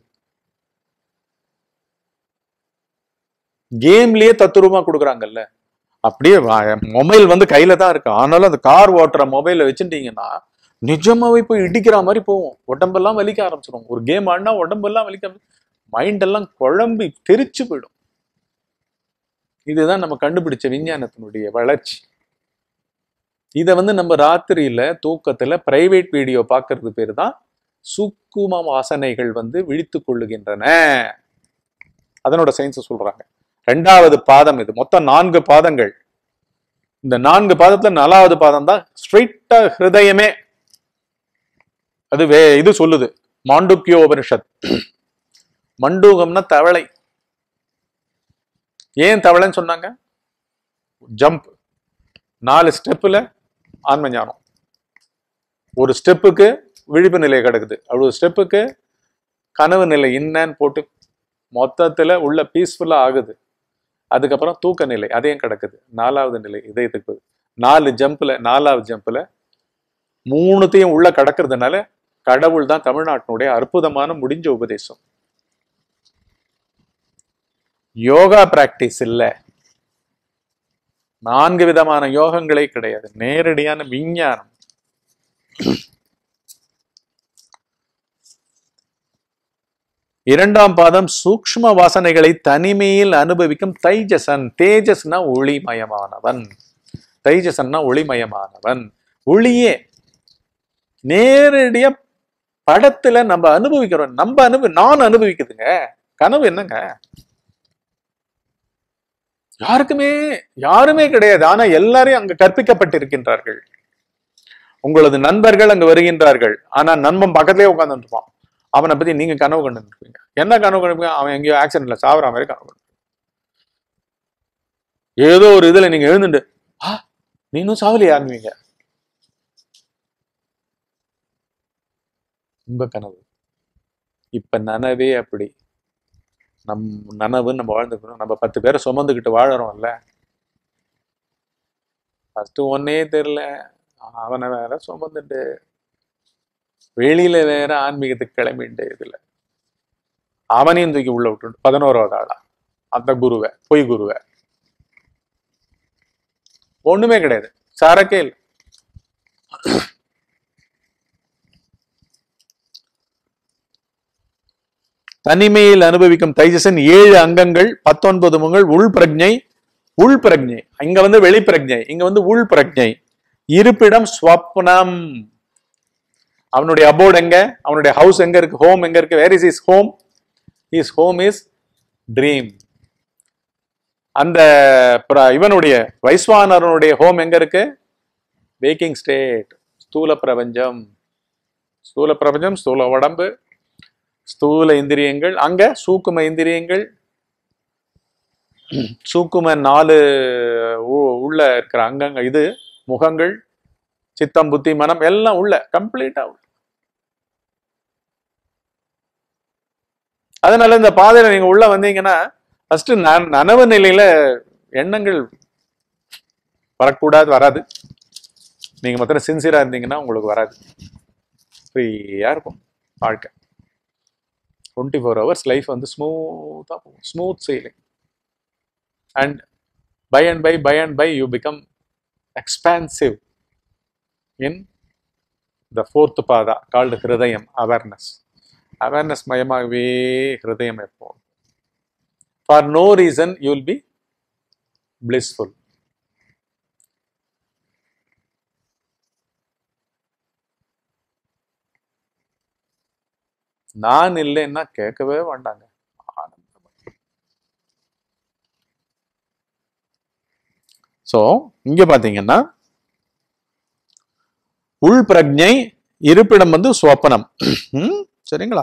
Speaker 1: கேம்லயே தத்துரூபமா கொடுக்குறாங்கல்ல அப்படியே மொபைல் வந்து கையில தான் இருக்கு ஆனாலும் அந்த கார் ஓட்டுற மொபைல வச்சுட்டீங்கன்னா நிஜமாவே போய் இடிக்கிற மாதிரி போகும் உடம்பெல்லாம் வலிக்க ஆரம்பிச்சிடும் ஒரு கேம் ஆடினா உடம்பெல்லாம் வலிக்க மைண்ட் எல்லாம் குழம்பி தெரிச்சு போயிடும் இதுதான் நம்ம கண்டுபிடிச்ச விஞ்ஞானத்தினுடைய வளர்ச்சி இதை வந்து நம்ம ராத்திரியில தூக்கத்துல பிரைவேட் வீடியோ பார்க்கறது பேர் தான் சுக்கும வாசனைகள் வந்து விழித்து கொள்ளுகின்றன அதனோட சயின்ஸ் சொல்றாங்க ரெண்டாவது பாதம் இது மொத்தம் நான்கு பாதங்கள் இந்த நான்கு பாதத்துல நாலாவது பாதம் தான் ஸ்ட்ரைட்டா ஹிருதயமே அது வே இது சொல்லுது மாண்டுக்கியோ உபனிஷத் மண்டூகம்னா தவளை ஏன் தவளைன்னு சொன்னாங்க ஜம்ப் நாலு ஸ்டெப்புல ஆன்ம ஞானம் ஒரு ஸ்டெப்புக்கு விழிப்பு நிலை கிடக்குது அவ்வளவு ஸ்டெப்புக்கு கனவு நிலை என்னன்னு போட்டு மொத்தத்துல உள்ள பீஸ்ஃபுல்லா ஆகுது அதுக்கப்புறம் தூக்க நிலை அதையும் கிடக்குது நாலாவது நிலை இதயத்துக்கு நாலு ஜம்ப்ல நாலாவது ஜம்ப்ல மூணுத்தையும் உள்ள கடக்கிறதுனால கடவுள் தான் தமிழ்நாட்டினுடைய அற்புதமான முடிஞ்ச உபதேசம் யோகா பிராக்டிஸ் இல்லை நான்கு விதமான யோகங்களே கிடையாது நேரடியான விஞ்ஞானம் இரண்டாம் பாதம் சூக்ஷ்ம வாசனைகளை தனிமையில் அனுபவிக்கும் தைஜசன் தேஜஸ்னா ஒளிமயமானவன் தைஜசன்னா ஒளிமயமானவன் ஒளியே நேரடியா படத்துல நம்ம அனுபவிக்கிறோம் நம்ம அனுபவி நான் அனுபவிக்குதுங்க கனவு என்னங்க யாருக்குமே யாருமே கிடையாது ஆனா எல்லாரையும் அங்க கற்பிக்கப்பட்டிருக்கின்றார்கள் உங்களது நண்பர்கள் அங்க வருகின்றார்கள் ஆனா நண்பன் பக்கத்திலே உட்கார்ந்து இருப்பான் அவனை பத்தி நீங்க கனவு கண்டு இருப்பீங்க என்ன கனவு கண்டுப்பீங்க அவன் எங்கேயோ ஆக்சிடென்ட்ல சாவற மாதிரி கனவு கண்டு ஏதோ ஒரு இதுல நீங்க எழுந்துட்டு ஆ நீனும் சாவலியாருவீங்க உங்க கனவு இப்ப நனவே அப்படி நம் நனவுன்னு நம்ம வாழ்ந்துக்கணும் நம்ம பத்து பேரை சுமந்துக்கிட்டு வாழறோம்ல ஃபர்ஸ்ட் ஒன்னே தெரியல அவனை வேற சுமந்துட்டு வெளியில வேற ஆன்மீகத்துக்கு கிளம்பிட்டு இதுல அவனையும் தூக்கி உள்ள விட்டு பதினோராவது ஆளா அந்த குருவை பொய் குருவை ஒண்ணுமே கிடையாது சரக்கே இல்லை தனிமையில் அனுபவிக்கும் தைஜசன் ஏழு அங்கங்கள் பத்தொன்பது முகங்கள் உள் பிரஜை உள் பிரஜை இங்க வந்து வெளி பிரஜை இங்க வந்து உள் பிரஜை இருப்பிடம் ஸ்வப்னம் அவனுடைய அபோர்ட் எங்க அவனுடைய ஹவுஸ் எங்க இருக்கு ஹோம் எங்க இருக்கு where is is home is home is dream அந்த பிர- இவனுடைய வைஸ்வானரனுடைய ஹோம் எங்க இருக்கு வேக்கிங் ஸ்டேட் ஸ்தூல பிரபஞ்சம் ஸ்தூல பிரபஞ்சம் ஸ்தூல உடம்பு ஸ்தூல இந்திரியங்கள் அங்க சூக்கும இந்திரியங்கள் சூக்கும நாலு உ- உள்ள இருக்கிற அங்கங்க இது முகங்கள் சித்தம் புத்தி மனம் எல்லாம் உள்ள கம்ப்ளீட்டா உள்ள அதனால இந்த பாதையில நீங்க உள்ள வந்தீங்கன்னா ஃபர்ஸ்ட் நனவு நிலையில எண்ணங்கள் வரக்கூடாது வராது நீங்க மொத்தம் சின்சியரா இருந்தீங்கன்னா உங்களுக்கு வராது ஃப்ரீயா இருக்கும் வாழ்க்கை டுவெண்ட்டி ஃபோர் ஹவர்ஸ் லைஃப் வந்து ஸ்மூத்தாக போகும் smooth sailing and by and by by and by you become expansive in the fourth பாதா கால்டு ஹிருதயம் அவேர்னஸ் அவேர்னஸ் மயமாகவே ஹிருதயம் எப்போ for no reason you will be blissful நான் இல்லைன்னா கேட்கவே வேண்டாங்க ஆனந்தமா. சோ இங்க பாத்தீங்கன்னா உள் பிரஜை இருப்பிடம் வந்து சுவப்பனம் ம், சரிங்களா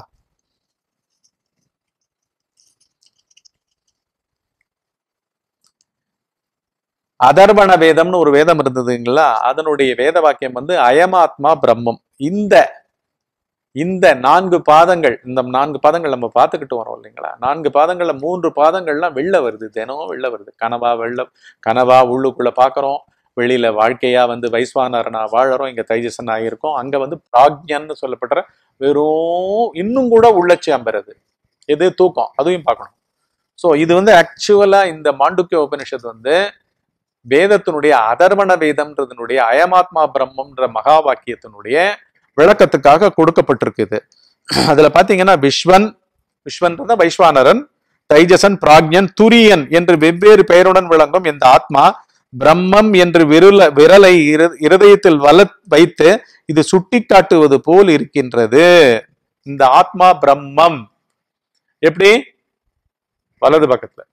Speaker 1: அதர்வண வேதம்னு ஒரு வேதம் இருந்ததுங்களா அதனுடைய வேத வாக்கியம் வந்து அயமாத்மா பிரம்மம் இந்த இந்த நான்கு பாதங்கள் இந்த நான்கு பாதங்கள் நம்ம பார்த்துக்கிட்டு வரோம் இல்லைங்களா நான்கு பாதங்கள்ல மூன்று பாதங்கள்லாம் வெளில வருது தினம் வெளில வருது கனவா வெள்ள கனவா உள்ளுக்குள்ள பார்க்கறோம் வெளியில வாழ்க்கையா வந்து வைஸ்வானரனா வாழறோம் இங்க தைஜசன் ஆகியிருக்கோம் அங்க வந்து பிராக்ஞன்னு சொல்லப்படுற வெறும் இன்னும் கூட உள்ளட்சியம் பெறுது எது தூக்கம் அதையும் பார்க்கணும் ஸோ இது வந்து ஆக்சுவலா இந்த மாண்டுக்கிய உபனிஷத் வந்து வேதத்தினுடைய அதர்வண வேதம்ன்றதனுடைய அயமாத்மா பிரம்மம்ன்ற மகா வாக்கியத்தினுடைய விளக்கத்துக்காக கொடுக்கப்பட்டிருக்குது அதுல பாத்தீங்கன்னா விஸ்வன் விஸ்வன்றத வைஸ்வானரன் தைஜசன் பிராக்ஞன் துரியன் என்று வெவ்வேறு பெயருடன் விளங்கும் இந்த ஆத்மா பிரம்மம் என்று விரல விரலை இரு- இருதயத்தில் வல வைத்து இது சுட்டிக்காட்டுவது போல் இருக்கின்றது இந்த ஆத்மா பிரம்மம் எப்படி வலது பக்கத்துல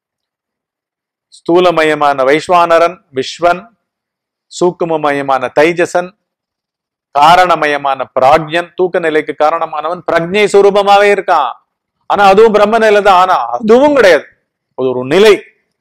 Speaker 1: ஸ்தூலமயமான வைஸ்வானரன் விஸ்வன் சூக்குமமயமான தைஜசன் காரணமயமான பிராக்ஞன் தூக்க நிலைக்கு காரணமானவன் பிரக்ஞை சுரூபமாவே இருக்கான் ஆனா அதுவும் பிரம்ம நிலை தான் ஆனா அதுவும் கிடையாது அது ஒரு நிலை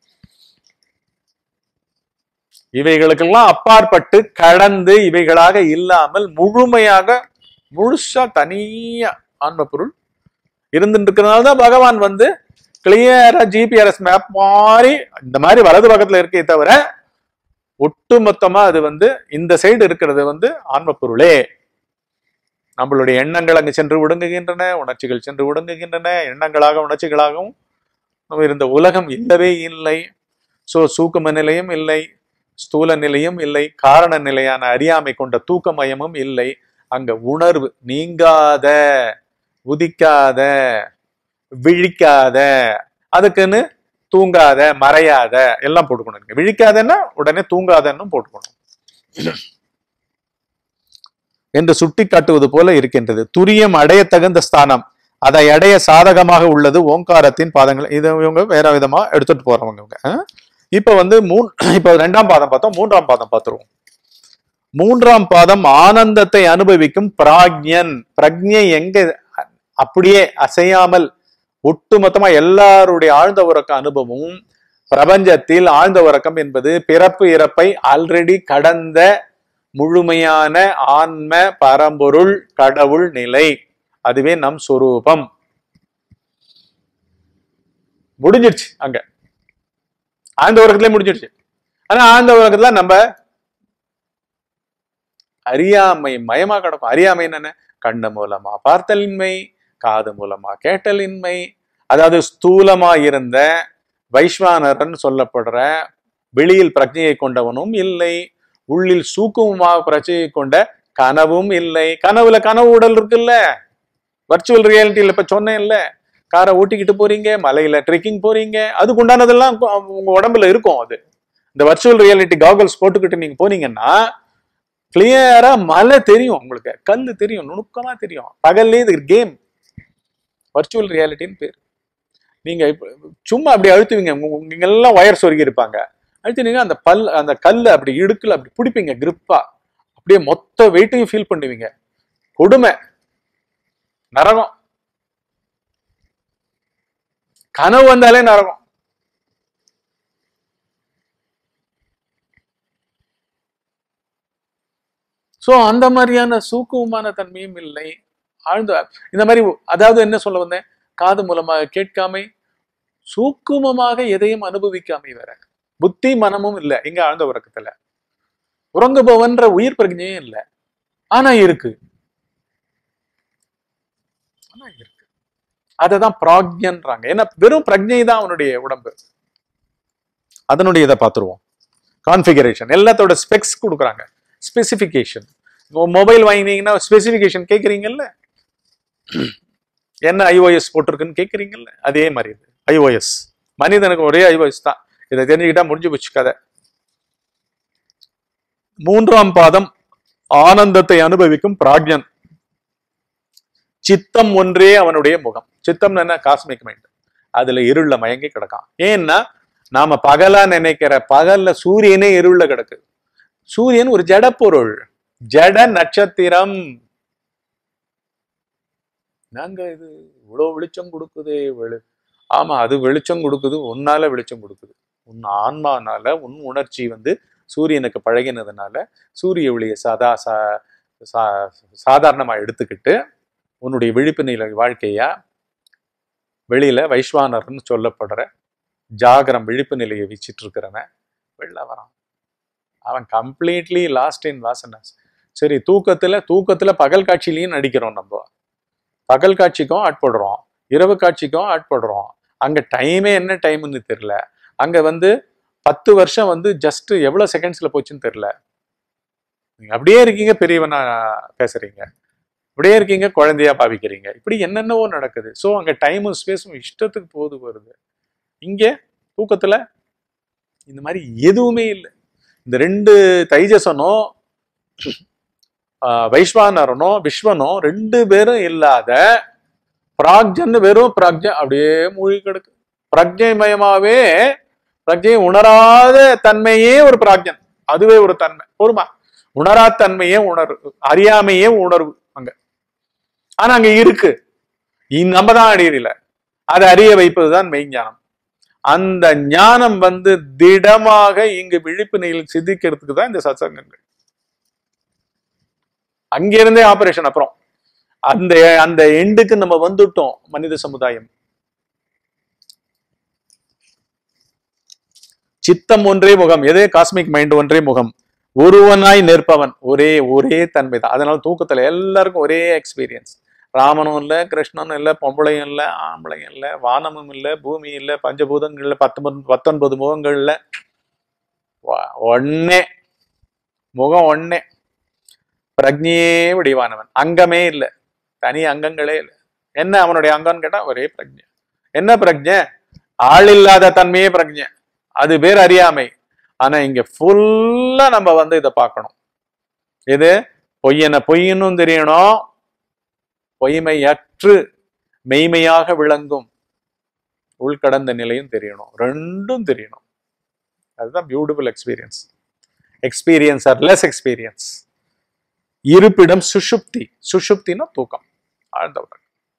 Speaker 1: இவைகளுக்கெல்லாம் அப்பாற்பட்டு கடந்து இவைகளாக இல்லாமல் முழுமையாக முழுசா தனியா ஆன்ம பொருள் இருந்துட்டு இருக்கிறதுனால தான் பகவான் வந்து கிளியரா ஜிபிஆர்எஸ் மேப் மாதிரி இந்த மாதிரி வலது பக்கத்துல இருக்கே தவிர ஒட்டுமொத்தமா அது வந்து இந்த சைடு இருக்கிறது வந்து ஆன்ம பொருளே நம்மளுடைய எண்ணங்கள் அங்கு சென்று ஒடுங்குகின்றன உணர்ச்சிகள் சென்று ஒடுங்குகின்றன எண்ணங்களாக உணர்ச்சிகளாகவும் நம்ம இருந்த உலகம் இல்லவே இல்லை சோ சூக்கும நிலையும் இல்லை ஸ்தூல நிலையும் இல்லை காரண நிலையான அறியாமை கொண்ட தூக்கமயமும் இல்லை அங்க உணர்வு நீங்காத உதிக்காத விழிக்காத அதுக்குன்னு தூங்காத மறையாத எல்லாம் போட்டுக்கணும் இருக்கு. விழிக்காதன்னா உடனே தூங்காதன்னு போட்டுக்கணும் என்று சுட்டி காட்டுவது போல இருக்கின்றது துரியம் அடைய தகுந்த ஸ்தானம் அதை அடைய சாதகமாக உள்ளது ஓங்காரத்தின் பாதங்கள் இது இவங்க வேற விதமா எடுத்துட்டு போறவங்க இவங்க அஹ்? இப்ப வந்து மூன் இப்ப ரெண்டாம் பாதம் பார்த்தோம் மூன்றாம் பாதம் பார்த்துருவோம் மூன்றாம் பாதம் ஆனந்தத்தை அனுபவிக்கும் பிராக்ஞன் பிரக்ஞை எங்க அப்படியே அசையாமல் ஒட்டுமொத்தமா எல்லாருடைய ஆழ்ந்த உறக்க அனுபவமும் பிரபஞ்சத்தில் ஆழ்ந்த உறக்கம் என்பது பிறப்பு இறப்பை ஆல்ரெடி கடந்த முழுமையான ஆன்ம பரம்பொருள் கடவுள் நிலை அதுவே நம் சொரூபம் முடிஞ்சிடுச்சு அங்க ஆழ்ந்த உலகத்திலே முடிஞ்சிடுச்சு ஆனா ஆழ்ந்த உலகத்துல நம்ம அறியாமை மயமா கிடக்கும் அறியாமை என்னென்ன கண்ணு மூலமா பார்த்தலின்மை காது மூலமா கேட்டலின்மை அதாவது ஸ்தூலமா இருந்த வைஸ்வானரன் சொல்லப்படுற வெளியில் பிரஜையை கொண்டவனும் இல்லை உள்ளில் சூக்குமமாக பிரச்சனையை கொண்ட கனவும் இல்லை கனவுல கனவு உடல் இருக்குல்ல வர்ச்சுவல் ரியாலிட்டியில இப்ப சொன்னேன்ல காரை ஓட்டிக்கிட்டு போறீங்க மலையில ட்ரெக்கிங் போறீங்க அதுக்கு உண்டானதெல்லாம் கு- உங்க உடம்புல இருக்கும் அது இந்த வர்ச்சுவல் ரியாலிட்டி காகல்ஸ் போட்டுக்கிட்டு நீங்க போனீங்கன்னா கிளியரா மலை தெரியும் உங்களுக்கு கல்லு தெரியும் நுணுக்கமா தெரியும் பகல்லே இது கேம் வர்ச்சுவல் ரியாலிட்டின்னு பேர் நீங்க இப்ப சும்மா அப்படி அழுத்துவீங்க உங்க- உங்க எல்லாம் ஒயர் சொருகி இருப்பாங்க அழுத்தினீங்க அந்த பல் அந்த கல்லை அப்படி இடுக்குல அப்படி பிடிப்பீங்க கிரிப்பா அப்படியே மொத்த வெயிட்டையும் ஃபீல் பண்ணுவீங்க கொடுமை நரகம் கனவு வந்தாலே நரகம் சோ அந்த மாதிரியான சூக்குமமான தன்மையும் இல்லை ஆழ்ந்த இந்த மாதிரி அதாவது என்ன சொல்ல வந்தேன் காது மூலமாக கேட்காமை சூக்குமமாக எதையும் அனுபவிக்காமை வேற புத்தி மனமும் இல்லை இங்க ஆழ்ந்த உறக்கத்துல உறங்குபவன்ற உயிர் பிரஜையும் இல்லை ஆனா இருக்கு ஆனா இருக்கு அததான் பிராக்யன்றாங்க ஏன்னா வெறும் பிரஜை தான் அவனுடைய உடம்பு அதனுடைய இதை பார்த்துருவோம் கான்ஃபிகரேஷன் எல்லாத்தோட ஸ்பெக்ஸ் கொடுக்குறாங்க ஸ்பெசிஃபிகேஷன் மொபைல் வாங்கினீங்கன்னா ஸ்பெசிஃபிகேஷன் கேட்குறீங்கல்ல என்ன ஐஓஎஸ் போட்டிருக்குன்னு கேட்குறீங்கல்ல அதே மாதிரி இது ஐஓஎஸ் மனிதனுக்கு ஒரே ஐஓஎஸ் தான் இதை தெரிஞ்சுக்கிட்டா முடிஞ்சு போச்சு கதை மூன்றாம் பாதம் ஆனந்தத்தை அனுபவிக்கும் பிராக்யன் சித்தம் ஒன்றே அவனுடைய முகம் சித்தம் என்ன காஸ்மிக் மைண்ட் அதுல இருள்ல மயங்கி கிடக்கான் ஏன்னா நாம பகலா நினைக்கிற பகல்ல சூரியனே இருள்ல கிடக்கு சூரியன் ஒரு ஜட பொருள் ஜட நட்சத்திரம் நாங்க இது இவ்வளவு வெளிச்சம் கொடுக்குதே வெளி ஆமா அது வெளிச்சம் கொடுக்குது உன்னால வெளிச்சம் கொடுக்குது உன் ஆன்மானால உன் உணர்ச்சி வந்து சூரியனுக்கு பழகினதுனால சூரிய ஒளியை சாதா சா சா- சாதாரணமா எடுத்துக்கிட்டு உன்னுடைய விழிப்பு நிலை வாழ்க்கையா வெளியில வைஸ்வானர்னு சொல்லப்படுற ஜாகரம் விழிப்பு நிலையை வச்சிட்டு இருக்கிறவன் வெளில வரான் அவன் கம்ப்ளீட்லி லாஸ்ட் இன் வாசனஸ் சரி தூக்கத்துல தூக்கத்துல பகல் காட்சியிலையும் நடிக்கிறோம் நம்ம பகல் காட்சிக்கும் ஆட்படுறோம் இரவு காட்சிக்கும் ஆட்படுறோம் அங்க டைமே என்ன டைம்னு தெரியல அங்க வந்து பத்து வருஷம் வந்து ஜஸ்ட் எவ்வளவு செகண்ட்ஸ்ல போச்சுன்னு தெரியல நீங்க அப்படியே இருக்கீங்க பெரியவனா பேசுறீங்க அப்படியே இருக்கீங்க குழந்தையா பாவிக்கிறீங்க இப்படி என்னென்னவோ நடக்குது ஸோ அங்க டைமும் ஸ்பேஸும் இஷ்டத்துக்கு போது வருது இங்க தூக்கத்துல இந்த மாதிரி எதுவுமே இல்லை இந்த ரெண்டு தைஜசனும் ஆஹ், வைஸ்வானரனும் விஸ்வனும் ரெண்டு பேரும் இல்லாத பிராக்ஜன் வெறும் பிராக்ஜன் அப்படியே மூழ்கி கிடக்கு பிரஜைமயமாவே பிரஜையை உணராத தன்மையே ஒரு பிராக்ஜன் அதுவே ஒரு தன்மை போருமா உணரா தன்மையே உணர்வு அறியாமையே உணர்வு அங்க ஆனா அங்க இருக்கு இ- நம்ம தான் அறியல அதை அறிய வைப்பதுதான் மெய்ஞானம் அந்த ஞானம் வந்து திடமாக இங்கு விழிப்பு நிலையில் சித்திக்கிறதுக்கு தான் இந்த சத்சங்கங்கள் அங்கிருந்தே ஆபரேஷன் அப்புறம் அந்த அந்த எண்டுக்கு நம்ம வந்துட்டோம் மனித சமுதாயம் சித்தம் ஒன்றே முகம் எதே காஸ்மிக் மைண்ட் ஒன்றே முகம் ஒருவனாய் நிற்பவன் ஒரே ஒரே தன்மை தான் அதனால தூக்கத்துல எல்லாருக்கும் ஒரே எக்ஸ்பீரியன்ஸ் ராமனும் இல்லை கிருஷ்ணனும் இல்லை பொம்பளையும் இல்லை ஆம்பளையும் இல்லை வானமும் இல்லை பூமி இல்லை பஞ்சபூதங்கள் இல்லை பத்தொன்பது பத்தொன்பது முகங்கள் இல்லை வ- ஒண்ணே முகம் ஒண்ணே பிரஜையே வடிவானவன் அங்கமே இல்லை தனி அங்கங்களே இல்லை என்ன அவனுடைய அங்கம்னு கேட்டா ஒரே பிரஜை என்ன பிரஜை ஆள் இல்லாத தன்மையே பிரஜை அது பேர் அறியாமை ஆனா இங்க ஃபுல்லா நம்ம வந்து இதை பார்க்கணும் இது பொய்யன பொய்யனும் தெரியணும் பொய்மையற்று மெய்மையாக விளங்கும் உள்கடந்த நிலையும் தெரியணும் ரெண்டும் தெரியணும் அதுதான் beautiful experience experience or less experience இருப்பிடம் சுஷுப்தி சுஷுப்தினா தூக்கம் ஆழ்ந்த உறக்கம்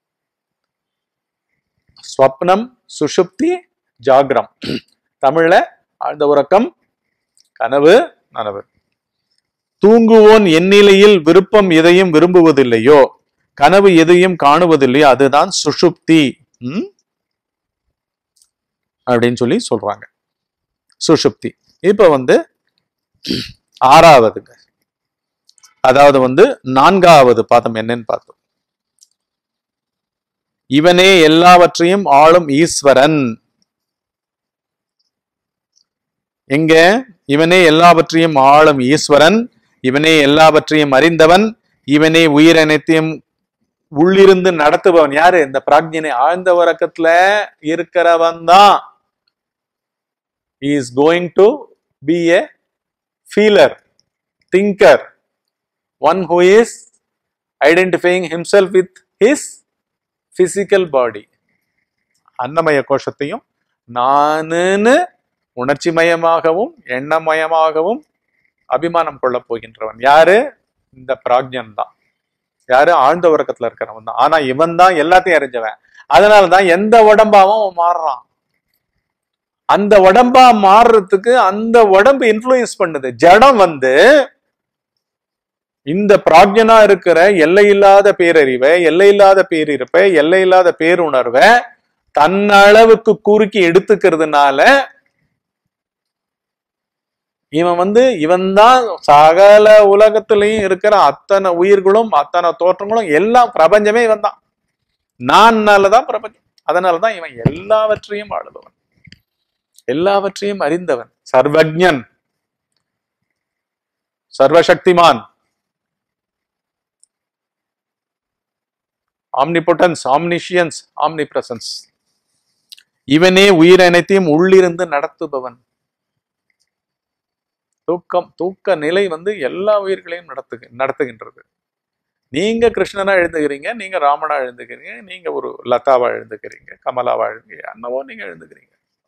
Speaker 1: ஸ்வப்னம் சுஷுப்தி ஜாகிரம் தமிழ்ல ஆழ்ந்த உறக்கம் கனவு நனவு தூங்குவோன் எந்நிலையில் விருப்பம் எதையும் விரும்புவதில்லையோ கனவு எதையும் காணுவதில்லையோ அதுதான் சுஷுப்தி ம்? அப்படின்னு சொல்லி சொல்றாங்க சுஷுப்தி இப்ப வந்து ஆறாவதுங்க அதாவது வந்து நான்காவது பாதம் என்னன்னு பார்த்தோம் இவனே எல்லாவற்றையும் ஆளும் ஈஸ்வரன் எங்க இவனே எல்லாவற்றையும் ஆளும் ஈஸ்வரன் இவனே எல்லாவற்றையும் அறிந்தவன் இவனே உயிர் அனைத்தையும் உள்ளிருந்து நடத்துபவன் யாரு இந்த பிராக்ஞனை ஆழ்ந்த உறக்கத்துல இருக்கிறவன் தான் is going to be a feeler thinker one who is identifying himself with his physical body அன்னமய கோஷத்தையும் நானுன்னு உணர்ச்சிமயமாகவும் எண்ணமயமாகவும் அபிமானம் கொள்ளப் போகின்றவன் யாரு இந்த பிராக்ஞன் தான் யாரு ஆழ்ந்த உறக்கத்துல இருக்கிறவன் தான் ஆனா இவன் தான் எல்லாத்தையும் அறிஞ்சவன் அதனாலதான் எந்த உடம்பாவும் அவன் மாறுறான் அந்த உடம்பா மாறுறதுக்கு அந்த உடம்பு இன்ஃப்ளூயன்ஸ் பண்ணுது ஜடம் வந்து இந்த பிராக்ஞனா இருக்கிற எல்லையில்லாத பேரறிவை எல்லையில்லாத பேரிருப்பை எல்லையில்லாத பேருணர்வை தன்னளவுக்கு குறுக்கி எடுத்துக்கிறதுனால இவன் வந்து இவன் தான் சகல உலகத்திலையும் இருக்கிற அத்தனை உயிர்களும் அத்தனை தோற்றங்களும் எல்லாம் பிரபஞ்சமே இவன் தான் நான்னாலதான் பிரபஞ்சம் அதனாலதான் இவன் எல்லாவற்றையும் ஆளுபவன் எல்லாவற்றையும் அறிந்தவன் சர்வஜன் சர்வசக்திமான் ஆம்னிபொட்டன்ஸ் ஆம்னிஷியன்ஸ் ஆம்னிபிரசன்ஸ் இவனே உயிர் அனைத்தையும் உள்ளிருந்து நடத்துபவன் தூக்கம் தூக்க நிலை வந்து எல்லா உயிர்களையும் நடத்து நடத்துகின்றது நீங்க கிருஷ்ணனா எழுந்துக்கிறீங்க நீங்க ராமனா எழுந்துக்கிறீங்க நீங்க ஒரு லதாவா எழுந்துக்கிறீங்க கமலாவா எழுதுங்க என்னவோ நீங்க எழுந்துக்கிறீங்க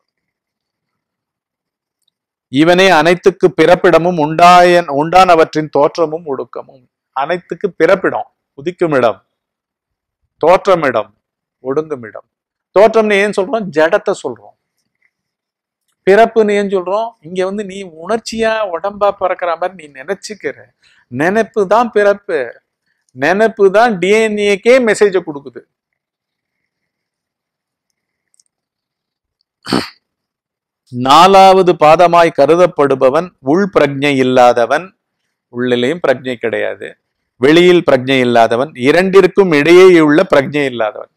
Speaker 1: இவனே அனைத்துக்கு பிறப்பிடமும் உண்டாய உண்டானவற்றின் தோற்றமும் ஒடுக்கமும் அனைத்துக்கு பிறப்பிடம் உதிக்குமிடம் தோற்றமிடம் ஒடுங்குமிடம் தோற்றம்னு ஏன் சொல்றோம் ஜடத்தை சொல்றோம் பிறப்புன்னு ஏன் சொல்றோம் இங்க வந்து நீ உணர்ச்சியா உடம்பா பிறக்கிற மாதிரி நீ நினைச்சுக்கிற நினைப்பு தான் பிறப்பு நினைப்பு தான் டிஎன்ஏக்கே மெசேஜை கொடுக்குது நாலாவது பாதமாய் கருதப்படுபவன் உள் பிரஜை இல்லாதவன் உள்ளிலையும் பிரஜை கிடையாது வெளியில் பிரஜை இல்லாதவன் இரண்டிற்கும் இடையே உள்ள பிரஜை இல்லாதவன்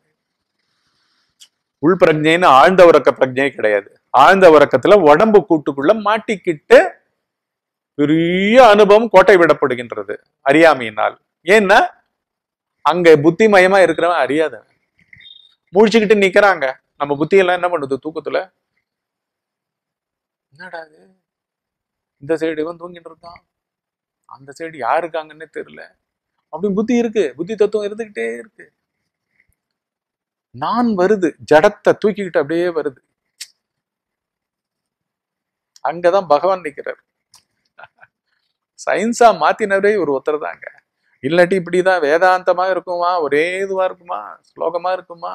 Speaker 1: உள் பிரஜைன்னு ஆழ்ந்த உறக்க பிரஜை கிடையாது ஆழ்ந்த உறக்கத்துல உடம்பு கூட்டுக்குள்ள மாட்டிக்கிட்டு பெரிய அனுபவம் கோட்டை விடப்படுகின்றது அறியாமையினால் ஏன்னா அங்க புத்திமயமா இருக்கிறவன் அறியாதவன் மூழ்ச்சிக்கிட்டு நிக்கிறாங்க நம்ம புத்தியெல்லாம் என்ன பண்ணுது தூக்கத்துல என்னடா இது இந்த சைடு இவன் தூங்கிட்டு இருக்கான் அந்த சைடு யாரு இருக்காங்கன்னே தெரியல அப்படி புத்தி இருக்கு புத்தி தத்துவம் இருந்துகிட்டே இருக்கு நான் வருது ஜடத்தை தூக்கிக்கிட்டு அப்படியே வருது அங்கதான் பகவான் நிக்கிறார் சயின்ஸா மாத்தினவரே ஒரு ஒருத்தர் தாங்க இல்லாட்டி இப்படிதான் வேதாந்தமா இருக்குமா ஒரே இதுவா இருக்குமா ஸ்லோகமா இருக்குமா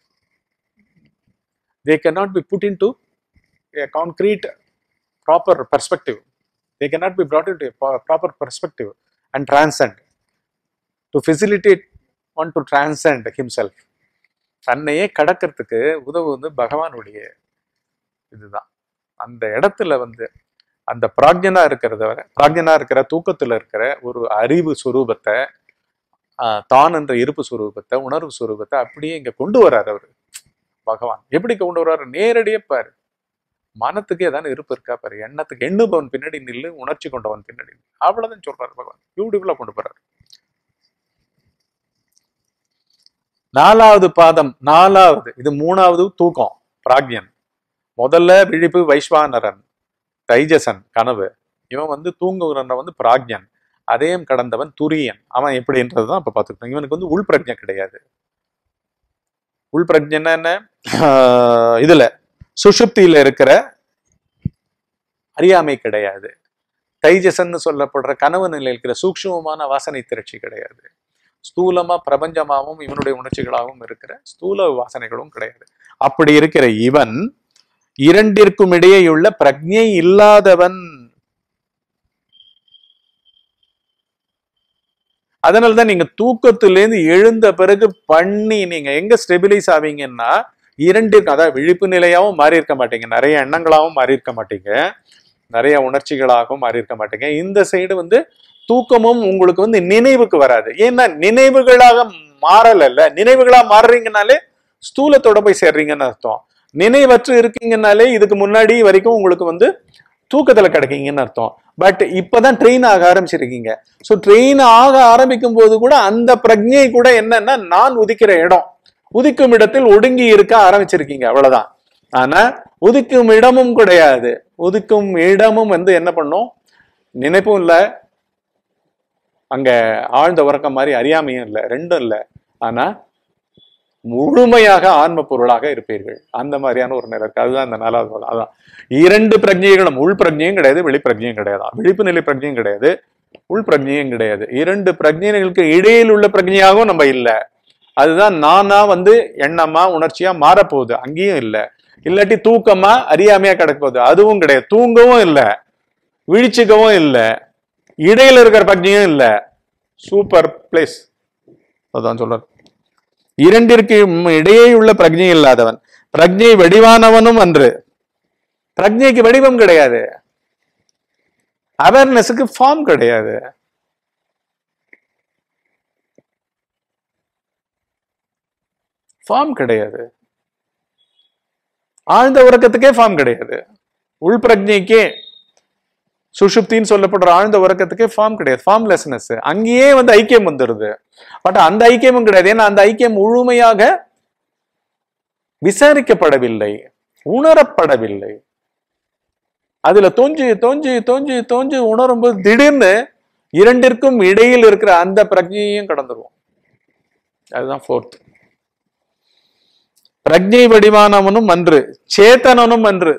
Speaker 1: they cannot be put into concrete proper perspective they cannot be brought into a proper perspective and transcend to facilitate one to transcend himself தன்னையே கடக்கிறதுக்கு உதவு வந்து பகவானுடைய இதுதான் அந்த இடத்துல வந்து அந்த பிராக்ஞனா இருக்கிறத பிராக்ஞனா இருக்கிற தூக்கத்துல இருக்கிற ஒரு அறிவு சுரூபத்தை ஆஹ், தான் என்ற இருப்பு சுரூபத்தை உணர்வு சுரூபத்தை அப்படியே இங்க கொண்டு வர்றாரு அவரு பகவான் எப்படி கொண்டு வர்றாரு நேரடியே பாரு மனத்துக்கு ஏதாவது இருப்பு இருக்கா பாரு எண்ணத்துக்கு எண்ணுபவன் பின்னாடி நில்லு உணர்ச்சி கொண்டவன் பின்னாடி நில்லு. அவ்வளவுதான் சொல்றாரு பகவான் பியூட்டிஃபுல்லா கொண்டு போறாரு நாலாவது பாதம் நாலாவது இது மூணாவது தூக்கம் பிராக்யன் முதல்ல விழிப்பு வைஸ்வானரன் தைஜசன் கனவு இவன் வந்து தூங்குகிறவன் வந்து பிராக்யன் அதையும் கடந்தவன் துரியன் அவன் எப்படின்றதுதான் இப்ப பார்த்துக்கிட்டோம் இவனுக்கு வந்து உள் பிரஜை கிடையாது உள் பிரஜைன்னா என்ன ஆஹ் இதுல சுஷுப்தியில இருக்கிற அறியாமை கிடையாது தைஜசன்னு சொல்லப்படுற கனவு நிலையில் இருக்கிற சூக்ஷ்மமான வாசனை திரட்சி கிடையாது ஸ்தூலமா பிரபஞ்சமாகவும் இவனுடைய உணர்ச்சிகளாகவும் இருக்கிற ஸ்தூல வாசனைகளும் கிடையாது அப்படி இருக்கிற இவன் இரண்டிற்கும் இடையேயுள்ள பிரஜை இல்லாதவன் அதனால தான் நீங்க தூக்கத்திலேருந்து எழுந்த பிறகு பண்ணி நீங்க எங்க ஸ்டெபிலைஸ் ஆவீங்கன்னா இரண்டு அதாவது விழிப்பு நிலையாவும் மாறி இருக்க மாட்டீங்க நிறைய எண்ணங்களாகவும் மாறி இருக்க மாட்டீங்க நிறைய உணர்ச்சிகளாகவும் மாறி இருக்க மாட்டீங்க இந்த சைடு வந்து தூக்கமும் உங்களுக்கு வந்து நினைவுக்கு வராது ஏன்னா நினைவுகளாக மாறலல்ல நினைவுகளா மாறுறீங்கனாலே ஸ்தூலத்தோட போய் சேர்றீங்கன்னு அர்த்தம் நினைவற்று இருக்கீங்கனாலே இதுக்கு முன்னாடி வரைக்கும் உங்களுக்கு வந்து தூக்கத்துல கிடைக்கீங்கன்னு அர்த்தம் பட் இப்பதான் ட்ரெயின் ஆக ஆரம்பிச்சிருக்கீங்க ஸோ ட்ரெயின் ஆக ஆரம்பிக்கும் போது கூட அந்த பிரஜை கூட என்னன்னா நான் உதிக்கிற இடம் உதிக்கும் இடத்தில் ஒடுங்கி இருக்க ஆரம்பிச்சிருக்கீங்க அவ்வளவுதான் ஆனா உதிக்கும் இடமும் கிடையாது உதிக்கும் இடமும் வந்து என்ன பண்ணும் நினைப்பும் இல்லை அங்க ஆழ்ந்த உறக்கம் மாதிரி அறியாமையும் இல்லை ரெண்டும் இல்லை ஆனா முழுமையாக ஆன்ம பொருளாக இருப்பீர்கள் அந்த மாதிரியான ஒரு நிலை இருக்கு அதுதான் இந்த நாலாவது பாதம். அதான் இரண்டு பிரஜைகளும் உள் பிரஜையும் கிடையாது வெளிப்பிரஜையும் கிடையாது விழிப்பு நிலை பிரஜையும் கிடையாது உள் பிரஜையும் கிடையாது இரண்டு பிரஜைகளுக்கு இடையில் உள்ள பிரஜையாகவும் நம்ம இல்லை அதுதான் நானா வந்து எண்ணமா உணர்ச்சியா மாறப்போகுது அங்கேயும் இல்லை இல்லாட்டி தூக்கமா அறியாமையா கிடக்க போகுது அதுவும் கிடையாது தூங்கவும் இல்லை விழிச்சுக்கவும் இல்லை இடையில இருக்கிற பிரஜையும் இல்லை சூப்பர் பிளேஸ் அதான் சொல்றார் இரண்டிற்கு இடையே உள்ள பிரஜை இல்லாதவன் பிரஜை வடிவானவனும் அன்று பிரஜைக்கு வடிவம் கிடையாது அவேர்னஸுக்கு ஃபார்ம் கிடையாது ஃபார்ம் கிடையாது ஆழ்ந்த உறக்கத்துக்கே ஃபார்ம் கிடையாது உள் பிரஜைக்கே சுஷுப்தின்னு சொல்லப்படுற ஆழ்ந்த உறக்கத்துக்கே ஃபார்ம் கிடையாது ஃபார்ம்லெஸ்னஸ் அங்கேயே வந்து ஐக்கியம் வந்துடுது பட் அந்த ஐக்கியமும் கிடையாது ஏன்னா அந்த ஐக்கியம் முழுமையாக விசாரிக்கப்படவில்லை உணரப்படவில்லை அதுல தோஞ்சு தோஞ்சு தோஞ்சு தோஞ்சு உணரும்போது திடீர்னு இரண்டிற்கும் இடையில் இருக்கிற அந்த பிரஜையையும் கடந்துருவோம் அதுதான் ஃபோர்த் பிரஜை வடிவானவனும் அன்று சேத்தனனும் அன்று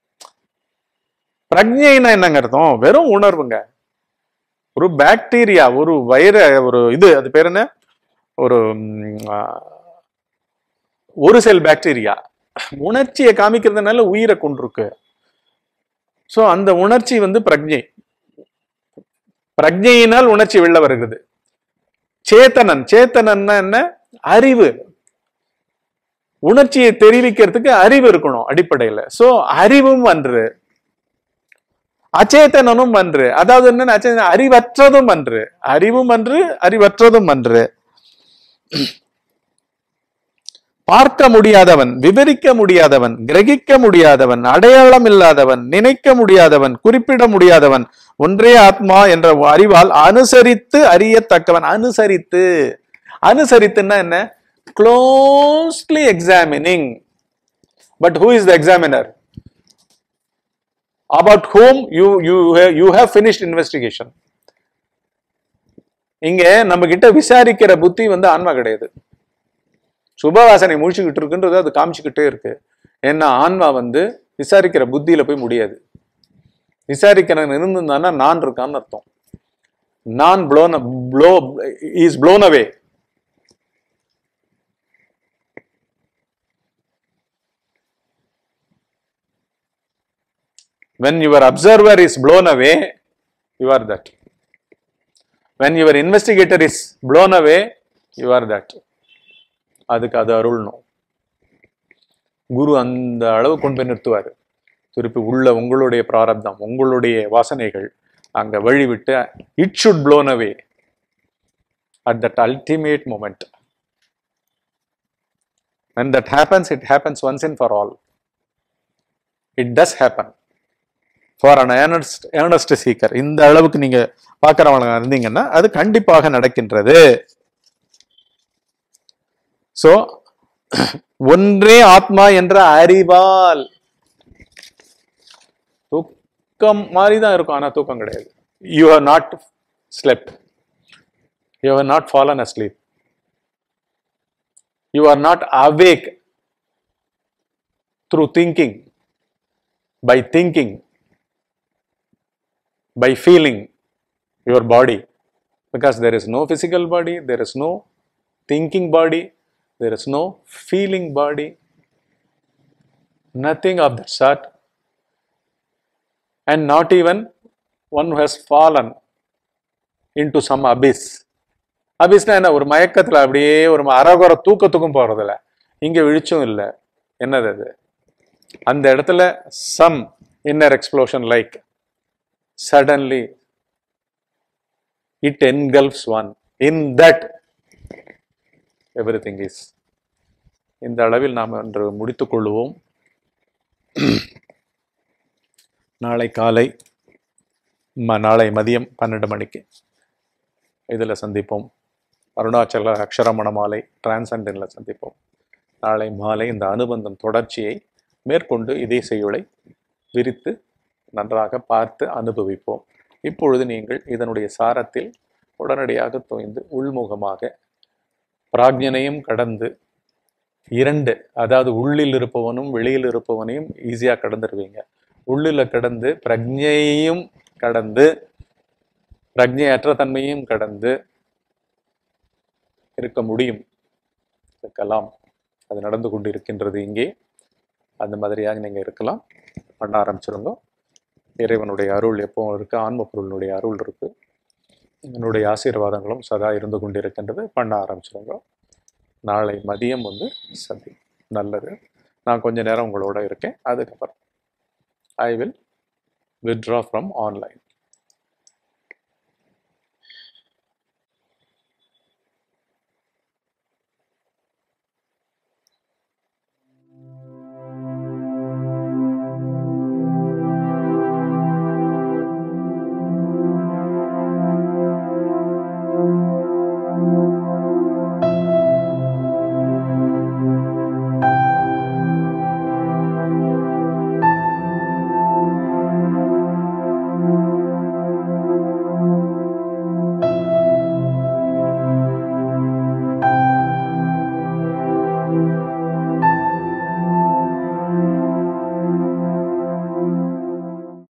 Speaker 1: பிரஜைனா என்னங்க அர்த்தம் வெறும் உணர்வுங்க ஒரு பாக்டீரியா ஒரு வைர ஒரு இது அது பேர் என்ன ஒரு ம், ஆ, ஒரு செல் பாக்டீரியா உணர்ச்சியை காமிக்கிறதுனால உயிரை கொண்டிருக்கு ஸோ அந்த உணர்ச்சி வந்து பிரஜை பிரஜையினால் உணர்ச்சி வெளில வருகிறது சேத்தனன் சேத்தனன்னா என்ன அறிவு உணர்ச்சியை தெரிவிக்கிறதுக்கு அறிவு இருக்கணும் அடிப்படையில சோ அறிவும் அன்று அச்சேதனனும் அன்று அதாவது என்ன அச்சேதன அறிவற்றதும் அன்று அறிவும் அன்று அறிவற்றதும் அன்று பார்க்க முடியாதவன் விவரிக்க முடியாதவன் கிரகிக்க முடியாதவன் அடையாளம் இல்லாதவன் நினைக்க முடியாதவன் குறிப்பிட முடியாதவன் ஒன்றே ஆத்மா என்ற அறிவால் அனுசரித்து அறியத்தக்கவன் அனுசரித்து அனுசரித்துன்னா என்ன closely examining but who is the examiner about whom you you have, you have finished investigation இங்க நம்ம கிட்ட விசாரிக்கிற புத்தி வந்து ஆன்மா கிடையாது சுபவாசனை முழிச்சுக்கிட்டு இருக்குன்றது அது காமிச்சுக்கிட்டே இருக்கு ஏன்னா ஆன்மா வந்து விசாரிக்கிற புத்தியில போய் முடியாது விசாரிக்கிறவன் இருந்திருந்தானா நான் இருக்கான்னு அர்த்தம் நான் blown blow is blown away when your observer is blown away you are that when your investigator is blown away you are that அதுக்கு அது அருள்ணும் குரு அந்த அளவு கொண்டு போய் நிறுத்துவார் திருப்பி உள்ள உங்களுடைய பிராரப்தம் உங்களுடைய வாசனைகள் அங்க வழி விட்டு it should blown away at that ultimate moment when that happens it happens once and for all it does happen for an earnest earnest seeker இந்த அளவுக்கு நீங்க பார்க்குறவங்க இருந்தீங்கன்னா அது கண்டிப்பாக நடக்கின்றது சோ ஒன்றே ஆத்மா என்ற அறிவால் தூக்கம் மாதிரி தான் இருக்கும் ஆனா தூக்கம் கிடையாது you have not slept you have not fallen asleep you are not awake through thinking by thinking by feeling your body because there is no physical body there is no thinking body there is no feeling body nothing of that sort and not even one who has fallen into some abyss அபிஸ்னா என்ன ஒரு மயக்கத்துல அப்படியே ஒரு அரகுற தூக்கத்துக்கும் போறதில்ல இங்க விழிச்சும் இல்லை என்னது அது அந்த இடத்துல some inner explosion like suddenly it engulfs one in that everything is இந்த அளவில் நாம் இன்று முடித்துக் கொள்வோம் நாளை காலை ம- நாளை மதியம் பன்னெண்டு மணிக்கு இதில் சந்திப்போம் அருணாச்சல அக்ஷரமண மாலை டிரான்சண்டனில் சந்திப்போம் நாளை மாலை இந்த அனுபந்தம் தொடர்ச்சியை மேற்கொண்டு இதே செய்யுளை விரித்து நன்றாக பார்த்து அனுபவிப்போம் இப்பொழுது நீங்கள் இதனுடைய சாரத்தில் உடனடியாக தோய்ந்து உள்முகமாக பிராக்ஞனையும் கடந்து இரண்டு அதாவது உள்ளில் இருப்பவனும் வெளியில் இருப்பவனையும் ஈஸியாக கடந்துருவீங்க உள்ளில் கடந்து பிரஜையையும் கடந்து பிரஜையற்ற தன்மையும் கடந்து இருக்க முடியும் இருக்கலாம் அது நடந்து கொண்டு இருக்கின்றது இங்கே அந்த மாதிரியாக நீங்கள் இருக்கலாம் பண்ண ஆரம்பிச்சிருங்க இறைவனுடைய அருள் எப்பவும் இருக்கு ஆன்ம பொருளினுடைய அருள் இருக்கு என்னுடைய ஆசீர்வாதங்களும் சதா இருந்து கொண்டிருக்கின்றது பண்ண ஆரம்பிச்சிருங்க நாளை மதியம் வந்து சந்தி நல்லது நான் கொஞ்ச நேரம் உங்களோட இருக்கேன் அதுக்கப்புறம் I will withdraw from online